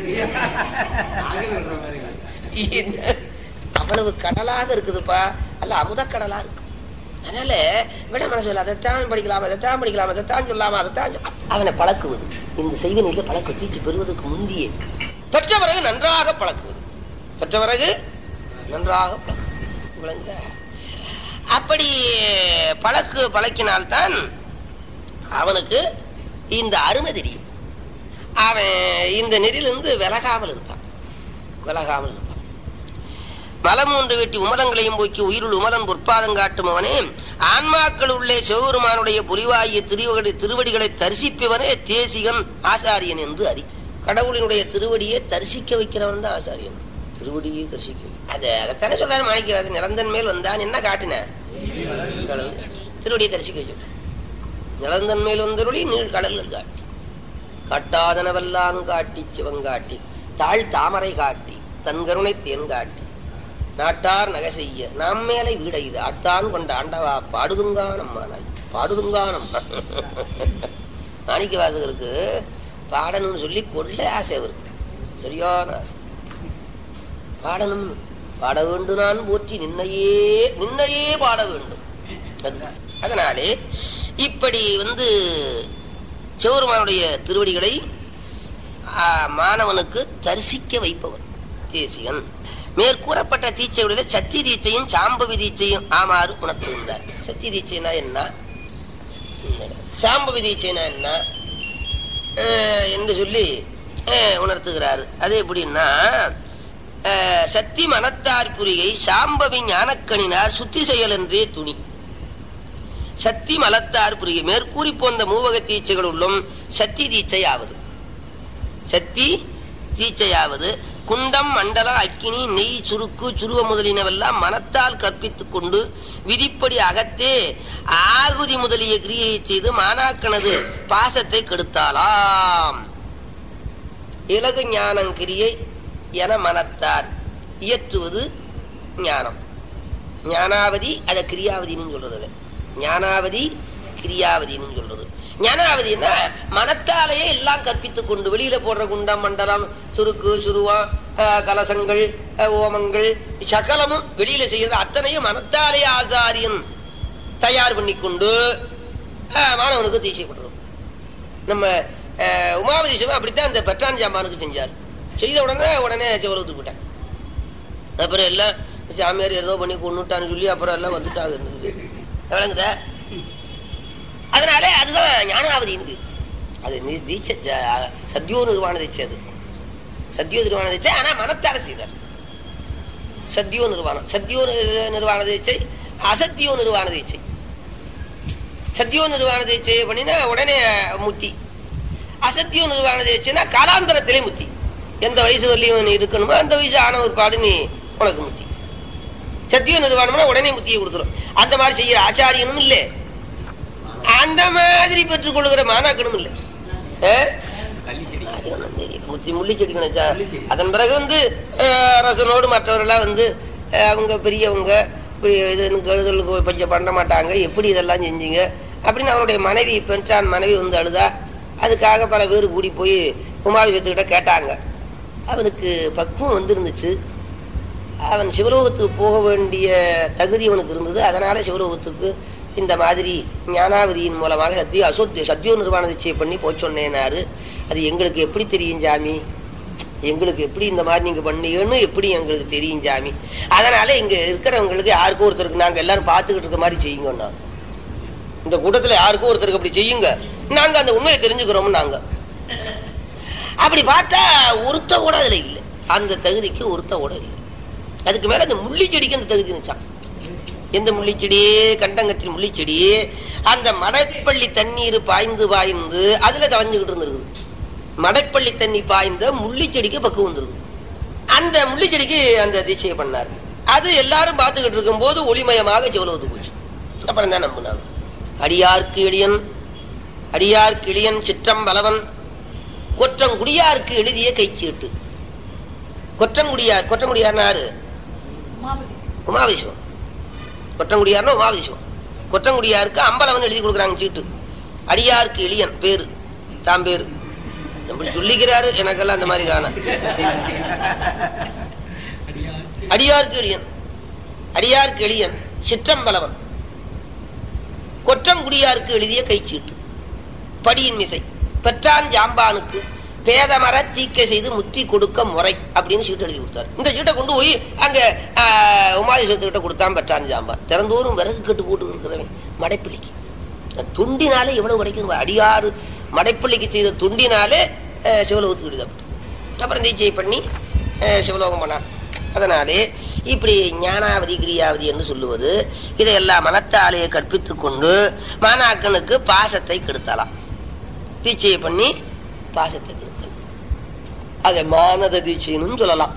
அவ்வளவு கடலாக இருக்குதுப்பா அல்ல அமுத கடலா இருக்கு அதனால விட மனசு இல்லை அதைத்தான் படிக்கலாம் அதைத்தான் படிக்கலாம் அதைத்தான் சொல்லாம அதைத்தான் சொ- அவனை பழக்குவது இந்த செய்வனில பழக்க தீச்சு பெறுவதற்கு முந்தியே பெற்ற பிறகு நன்றாக பழக்குவது பெற்ற பிறகு நன்றாக பழக்குவது. விளங்குதா? அப்படி பழக்கு பழக்கினால்தான் அவனுக்கு இந்த அருமை தெரியும் அவன் இந்த நெறியிலிருந்து விலகாமல் இருப்பான் விலகாமல் இருப்பான் மலம் ஒன்று வெட்டி உமலங்களையும் போக்கி உயிருள் உமலன் பொற்பாதம் காட்டும் அவனே ஆன்மாக்கள் உள்ளே சிவபெருமானுடைய புலிவாகிய திருவடி திருவடிகளை தரிசிப்பவனே தேசிகன் ஆசாரியன் என்று அறி கடவுளினுடைய திருவடியை தரிசிக்க வைக்கிறவன் தான் ஆசாரியன் திருவடியை தரிசிக்க வை. அது அதைத்தானே சொல்றாரு மாணிக்கவாசன் நிரந்தன் மேல் வந்தான் என்ன காட்டின கடல் திருவடியை தரிசிக்க வச்சு நிலந்தன் மேல் வந்தருளி நீள் கடல்கள் காட்டி காட்டாதனவெல்லாம் காட்டி சிவங்காட்டி தாழ் தாமரை காட்டி தன் கருணை தேன் காட்டி நாட்டார் நகை செய்ய நாம் மேலை வீடை இது ஆட்டான் கொண்ட ஆண்டவா பாடுதுங்கானம் மானாய் பாடுதுங்கானம் மாணிக்க வாசகருக்கு பாடணும்னு சொல்லி கொள்ள ஆசை அவருக்கு சரியான ஆசை பாடணும் பாட வேண்டும் நான் போற்றி நின்னையே நின்னையே பாட வேண்டும் அது- அதனாலே இப்படி வந்து சிவருமானுடைய திருவடிகளை ஆ, மாணவனுக்கு தரிசிக்க வைப்பவன் தேசிகன் மேற்கூறப்பட்ட தீட்சைகளில சத்தி தீட்சையும் சாம்பவி தீட்சையும் ஆமாறு உணர்த்துகின்றார் சத்தி தீட்சைனா என்ன சாம்பவி தீட்சைனா என்ன அஹ், என்று சொல்லி அஹ், உணர்த்துகிறார் அது எப்படின்னா அஹ், சத்தி மனத்தார் புரியை சாம்பவி ஞானக்கணினார் சுத்தி செயல் என்றே துணி சத்தி மலத்தார் புரியை மேற்கூறி போந்த மூவக தீட்சைகள் உள்ளும் சத்தி தீட்சை ஆவது சக்தி தீட்சையாவது குண்டம் மண்டலம் அக்கினி நெய் சுருக்கு சுருவ முதலினவெல்லாம் மனத்தால் கற்பித்துக் கொண்டு விதிப்படி அகத்தே ஆகுதி முதலிய கிரியை செய்து மானாக்கனது பாசத்தை கெடுத்தாளாம் இலகு ஞானம் கிரியை என மனத்தார் இயற்றுவது ஞானம் ஞானாவதி அத கிரியாவதின்னு சொல்றது அது. ஞானாவதி கிரியாவதின்னு சொல்றது ஞானாவதினா மனத்தாலேயே எல்லாம் கற்பித்துக் கொண்டு வெளியில போடுற குண்டம் மண்டலம் சுருக்கு சுருவம் ஆஹ், கலசங்கள் ஆஹ், ஓமங்கள் சகலமும் வெளியில செய்யறது அத்தனையும் மனத்தாலே ஆசாரியன் தயார் பண்ணி கொண்டு ஆஹ், மாணவனுக்கு தீட்சை கொடுக்கும் நம்ம ஆஹ், உமாவதி சிவன் அப்படித்தான் அந்த பெற்றான் ஜாமானுக்கு செஞ்சார் செய்த உடனே உடனே செவலத்துக்கு விட்டான் அப்புறம் எல்லாம் சாமியார் ஏதோ பண்ணி கொண்டுட்டான்னு சொல்லி அப்புறம் எல்லாம் வந்துட்டாங்க இருந்தது விளங்குதா அதனால அதுதான் ஞானாவதின்னு பேரு. அது நி- தீட்சை ஜ- சத்யோ நிர்வாண தீட்சை அது சத்யோ நிர்வாண தீட்சை ஆனா மனத்தார செய்தார் சத்யோ நிர்வாணம் சத்யோ நி- நிர்வாண தீட்சை அசத்தியோ நிர்வாண தீட்சை சத்யோ நிர்வாண தீட்சை பண்ணினா உடனே முத்தி அசத்தியோ நிர்வாண தீட்சைனா காலாந்தரத்திலே முத்தி எந்த வயசு வரலையும் நீ இருக்கணுமோ அந்த வயசு ஆன ஒரு பாடு நீ உனக்கு முத்தி சத்திய நிர்வாணம்னா உடனே முத்தியை கொடுத்துரும் அந்த மாதிரி செய்யற ஆச்சாரியனும் இல்லை அந்த மாதிரி பெற்றுக் கொள்கிற மாணாக்கனும் இல்லை ஆ? அது ஒண்ணும் தெரியல. முத்தி முள்ளி செடி நினைச்சா அதன் பிறகு வந்து அஹ், அரசனோடு மற்றவர்கள்லாம் வந்து அஹ், அவங்க பெரியவங்க இப்படி இது கழுதலுக்கு பஞ்சம் பண்ண மாட்டாங்க எப்படி இதெல்லாம் செஞ்சீங்க அப்படின்னு அவருடைய மனைவி பெற்றான் மனைவி வந்து அழுதா அதுக்காக பல பேர் கூடி போய் குமாரவிஷத்துக்கிட்ட கேட்டாங்க அவனுக்கு பக்குவம் வந்திருந்துச்சு அவன் சிவலோகத்துக்கு போக வேண்டிய தகுதி அவனுக்கு இருந்தது அதனால சிவலோகத்துக்கு இந்த மாதிரி ஞானாவதியின் மூலமாக சத்திய அசோத்திய சத்தியோ நிர்வாண தீட்சை பண்ணி போய் சொன்னேனாரு அது எங்களுக்கு எப்படி தெரியும் சாமி எங்களுக்கு எப்படி இந்த மாதிரி நீங்க பண்ணீங்கன்னு எப்படி எங்களுக்கு தெரியும் சாமி அதனால இங்க இருக்கிறவங்களுக்கு யாருக்கும் ஒருத்தருக்கு நாங்க எல்லாரும் பார்த்துக்கிட்டு இருக்க மாதிரி செய்யுங்கண்ணா இந்த கூட்டத்துல யாருக்கும் ஒருத்தருக்கு அப்படி செய்யுங்க நாங்க அந்த உண்மையை தெரிஞ்சுக்கிறோம் நாங்க அப்படி பார்த்தா ஒருத்த கூட அதுல இல்லை அந்த தகுதிக்கு ஒருத்த கூட இல்லை அதுக்கு மேல அந்த முள்ளிச்செடிக்கு அந்த தகுதி இருந்துச்சான் எந்த முள்ளிச்செடி கண்டங்கத்தின் முள்ளிச்செடி அந்த மடைப்பள்ளி தண்ணீர் பாய்ந்து பாய்ந்து அதுல தவஞ்சுக்கிட்டு இருந்திருக்குது மடைப்பள்ளி தண்ணி பாய்ந்த முள்ளிச்செடிக்கு பக்குவம் வந்துருக்கு அந்த முள்ளிச்செடிக்கு அந்த தீட்சையை பண்ணார் அது எல்லாரும் பார்த்துக்கிட்டு இருக்கும்போது ஒளிமயமாக செவலவுத்து போச்சு அப்புறம் தான் நம்பினாங்க அடியார்க்கு எளியன் அடியார்க்கு எளியன் சிற்றம்பலவன் கொற்றங்குடியாருக்கு எழுதிய கைச்சீட்டு கொற்றங்குடியார் கொற்றங்குடியார்னா யாரு உமாவிஸ்வம் கொற்றங்குடியார்னா உமாவிஸ்வம் கொற்றங்குடியாருக்கு அம்பலவன் எழுதி கொடுக்குறாங்க சீட்டு அடியாருக்கு எளியன் பேரு தாம் பேரு அப்படி சொல்லிக்கிறாரு எனக்கெல்லாம் அந்த மாதிரி காண அடியாருக்கு எளியன் அடியாருக்கு எளியன் சிற்றம்பலவன் கொற்றங்குடியாருக்கு எழுதிய கைச்சீட்டு படியின் மிசை பெற்றான் ஜாம்பானுக்கு பேதமர தீக்கை செய்து முத்தி கொடுக்க முறை அப்படின்னு சீட்டு எழுதி கொடுத்தாரு இந்த சீட்டை கொண்டு போய் அங்க உமாதேஸ்வரத்துக்கிட்ட கொடுத்தான் பெற்றான் ஜாம்பான் திறந்தோறும் விறகு கட்டு போட்டு இருக்கிறவன் மடைப்பிள்ளைக்கு துண்டினாலே எவ்வளவு கிடைக்கும் அடியாறு மடைப்பள்ளிக்கு செய்த துண்டினாலே அஹ், சிவலோகத்துக்கு எழுதப்பட்டு அப்புறம் தீட்சை பண்ணி அஹ், சிவலோகம் பண்ணான் அதனாலே இப்படி ஞானாவதி கிரியாவதி என்று சொல்லுவது இதையெல்லாம் மனத்தாலே கற்பித்துக் கொண்டு மாணாக்கனுக்கு பாசத்தை கெடுத்தலாம் தீட்சையை பண்ணி பாசத்தை கெடுத்தல் அதை மானத தீட்சைன்னு சொல்லலாம்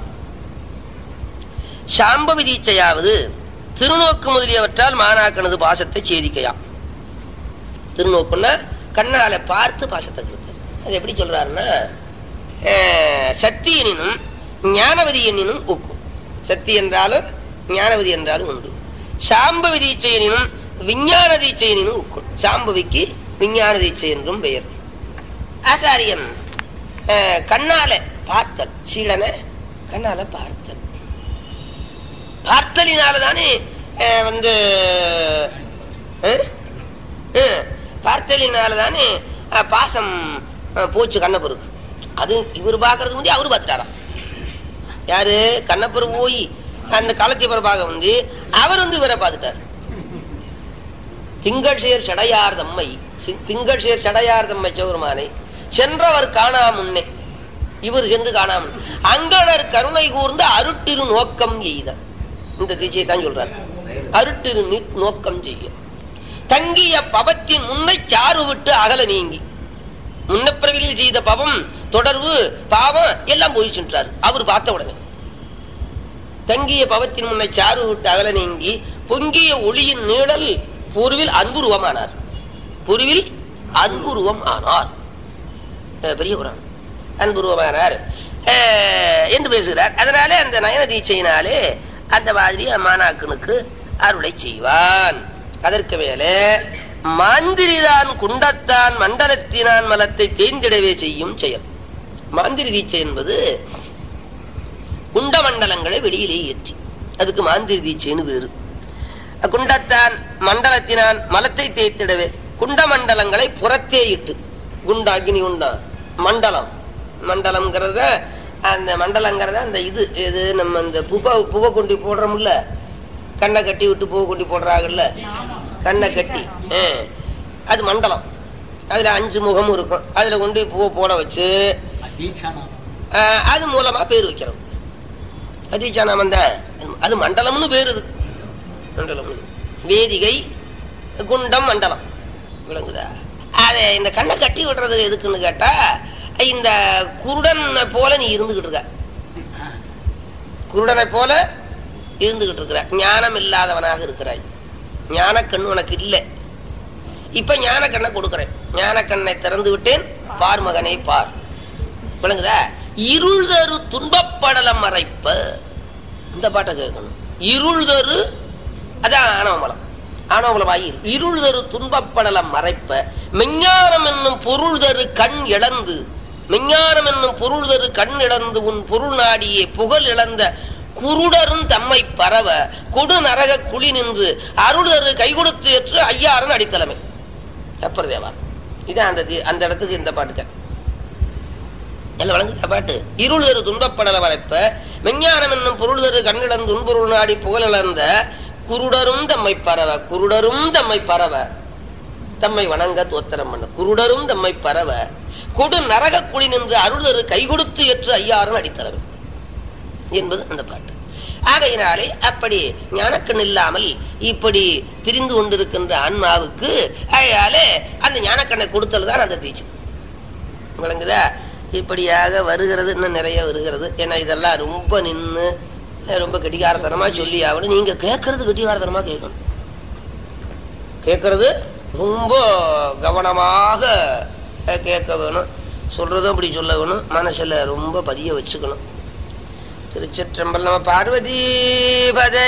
சாம்பவி தீட்சையாவது திருநோக்கு முதலியவற்றால் மாணாக்கனது பாசத்தை சேதிக்கையாம் திருநோக்குன்னா கண்ணால பார்த்து பாசத்தை கொடுத்தல் அது எப்படி சொல்றாருன்னா அஹ், சக்தி எனினும் ஞானவதி எனினும் ஒக்கும் சக்தி என்றாலும் ஞானவதி என்றாலும் உண்டு சாம்பவி தீட்சை எனினும் விஞ்ஞான தீட்சை எனினும் ஒக்கும் சாம்பவிக்கு விஞ்ஞான தீட்சை என்றும் பெயர் ஆசாரியன் அஹ், கண்ணால பார்த்தல் சீடனை கண்ணால பார்த்தல் பார்த்தலினாலதானே அஹ், வந்து அஹ், அஹ், பார்த்தலினாலதானே அஹ், பாசம் அஹ், போச்சு கண்ணப்பருக்கு அது இவர் பாக்குறதுக்கு முந்தைய அவரு பார்த்துட்டாராம் யாரு கண்ணப்பர் போய் அந்த களத்தியப்பர் பார்க்க வந்து அவர் வந்து இவரை பார்த்துட்டார் திங்கள் சேர் சடையார் தம்மை சி- திங்கள் சேர் சடையார் தம்மை சௌரமானை சென்றவர் காணா முன்னே இவர் சென்று காணாமல் அங்கடர் கருணை கூர்ந்து அருட்டிரு நோக்கம் எய்த இந்த தீட்சையை தான் சொல்றார் அருட்டிரு நீ- நோக்கம் செய்ய தங்கிய பவத்தின் முன்னை சாறு விட்டு அகல நீங்கி முன்னப்பிறவியில் செய்த பவம் தொடர்பு பாவம் எல்லாம் போயிச்சுன்றாரு அவர் பார்த்த உடனே தங்கிய பவத்தின் முன்னை சாறு விட்டு அகல நீங்கி பொங்கிய ஒளியின் நீழல் பூர்வில் அன்புருவமானார் பூர்வில் அன்புருவம் ஆனார் அஹ் பெரிய புராணம் அன்புருவமானார் அஹ் என்று பேசுகிறார் அதனால அந்த நயன தீட்சையினாலே அந்த மாதிரி மாணாக்கனுக்கு அருளை செய்வான் அதற்கு மேலே மாந்திரிதான் குண்டத்தான் மண்டலத்தினான் மலத்தை தேர்ந்திடவே செய்யும் செயல் மாந்திரி தீட்சை என்பது குண்டமண்டலங்களை வெளியிலே ஏற்றி அதுக்கு மாந்திரி தீட்சைன்னு பேரு குண்டத்தான் மண்டலத்தினான் மலத்தை தேய்த்திடவே குண்டமண்டலங்களை புறத்தே இட்டு குண்டா அக்னி குண்டா மண்டலம் மண்டலம்ங்கிறத அந்த மண்டலங்கிறத அந்த இது இது நம்ம இந்த புவ புவ கொண்டி போடுறோம்ல கண்ணை கட்டி விட்டு பூவை கொண்டி போடுறாங்கல்ல கண்ணை கட்டி ஆ, அது மண்டலம் அதுல அஞ்சு முகமும் இருக்கும் அதுல கொண்டு பூவை போட வச்சு ஆ, அது மூலமா பேர் வைக்கிறது அதீச்சானாமம் தான் அது மண்டலம்னு பேர் இது மண்டலம் வேதிகை குண்டம் மண்டலம் விளங்குதா அதை இந்த கண்ணை கட்டி விடுறது எதுக்குன்னு கேட்டா இந்த குருடன் போல நீ இருந்துகிட்டு இருக்க குருடனை போல இருந்துகிட்டு இருக்கிற ஞானம் இல்லாதவனாக இருக்கிறாய் ஞானக்கண் உனக்கு இல்லை இப்ப ஞான கண்ணை கொடுக்கிறேன் ஞான கண்ணை திறந்து விட்டேன் பார் மகனை பார் விளங்குதா இருள் தரு துன்பப்படலம் மறைப்ப இந்த பாட்டை கேட்கணும் இருள் தரு அதான் ஆணவமலம் ஆணவமலமாயி இருள் தரு துன்பப்படலம் மறைப்ப மெஞ்ஞானம் என்னும் பொருள் தரு கண் இழந்து மெஞ்ஞானம் என்னும் பொருள் தரு கண் இழந்து உன் பொருள் நாடியே புகழ் இழந்த குருடரும் தம்மை பரவ கொடு நரக குழி நின்று அருள் தரு கை கொடுத்து ஏற்று ஐயாரன் அடித்தலைமை அப்பர் தேவார் இதான் அந்த தி- அந்த இடத்துக்கு இந்த பாட்டுக்க எல்லாம் வழங்குற பாட்டு இருள் தரு துன்பப்படல வரைப்ப மெஞ்ஞானம் என்னும் பொருள் தரு கண்ணிழந்து உன்பொருள் நாடி புகழிழந்த குருடரும் தம்மை பரவ குருடரும் தம்மை பரவ தம்மை வணங்க தோத்திரம் பண்ண குருடரும் தம்மை பரவ கொடு நரக குழி நின்று அருள் தரு கை கொடுத்து ஏற்று ஐயாரன் அடித்தளவு என்பது அந்த பாட்டு ஆகையினாலே அப்படி ஞானக்கண் இல்லாமல் இப்படி திரிந்து கொண்டிருக்கின்ற ஆன்மாவுக்கு ஆகையாலே அந்த ஞானக்கண்ணை கொடுத்தல் தான் அந்த தீட்சை விளங்குதா இப்படியாக வருகிறது இன்னும் நிறைய வருகிறது ஏன்னா இதெல்லாம் ரொம்ப நின்று ரொம்ப கெட்டிகாரத்தனமா சொல்லி ஆகணும் நீங்க கேட்கறது கெட்டிகாரத்தனமா கேட்கணும் கேட்கறது ரொம்ப கவனமாக அஹ், கேட்க வேணும் சொல்றதும் அப்படி சொல்ல வேணும் மனசுல ரொம்ப பதிய வச்சுக்கணும் திருச்சிற்றம்பல் நம்ம பார்வதி பதே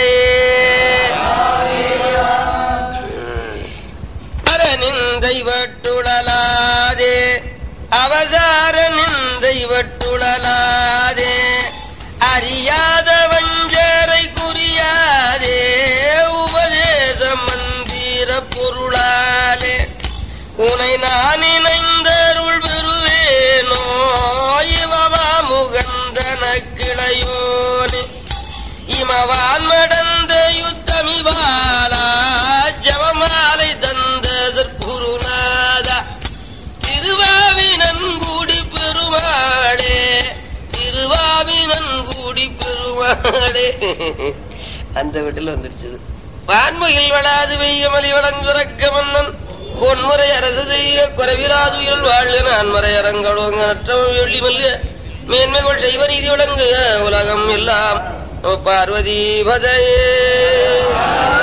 அற நிந்தை வட்டுழலாதே அவசார நிந்தை வட்டுழலாதே அறியாத வஞ்சரை குறியாதே உபதேச மந்திர பொருளாலே உனை நான் இணைந்தருள் பெறுவேனோ இவவா முகந்தன கிளையோனே இமவான் மடந்த யுத்தமிவாலா ஜவமாலை தந்ததற் குருநாதா திருவாவினன்குடி பெருமாளே திருவாவினன்குடி பெருமாளே அந்த வீட்டில் வந்துருச்சு இது. வான்மையில் வளாது வெய்யமலி வளஞ்சுரக்க மன்னன் பொன்முறை அரசு செய்ய குறைவிலாது உயிரில் வாழ்க நான்மறை அரங்கடோங்க நற்றவம் வெள்ளி மல்க மேன்மைகள் செய்வ நீதி விளங்குக உலகம் எல்லாம் பார்வதி பதையே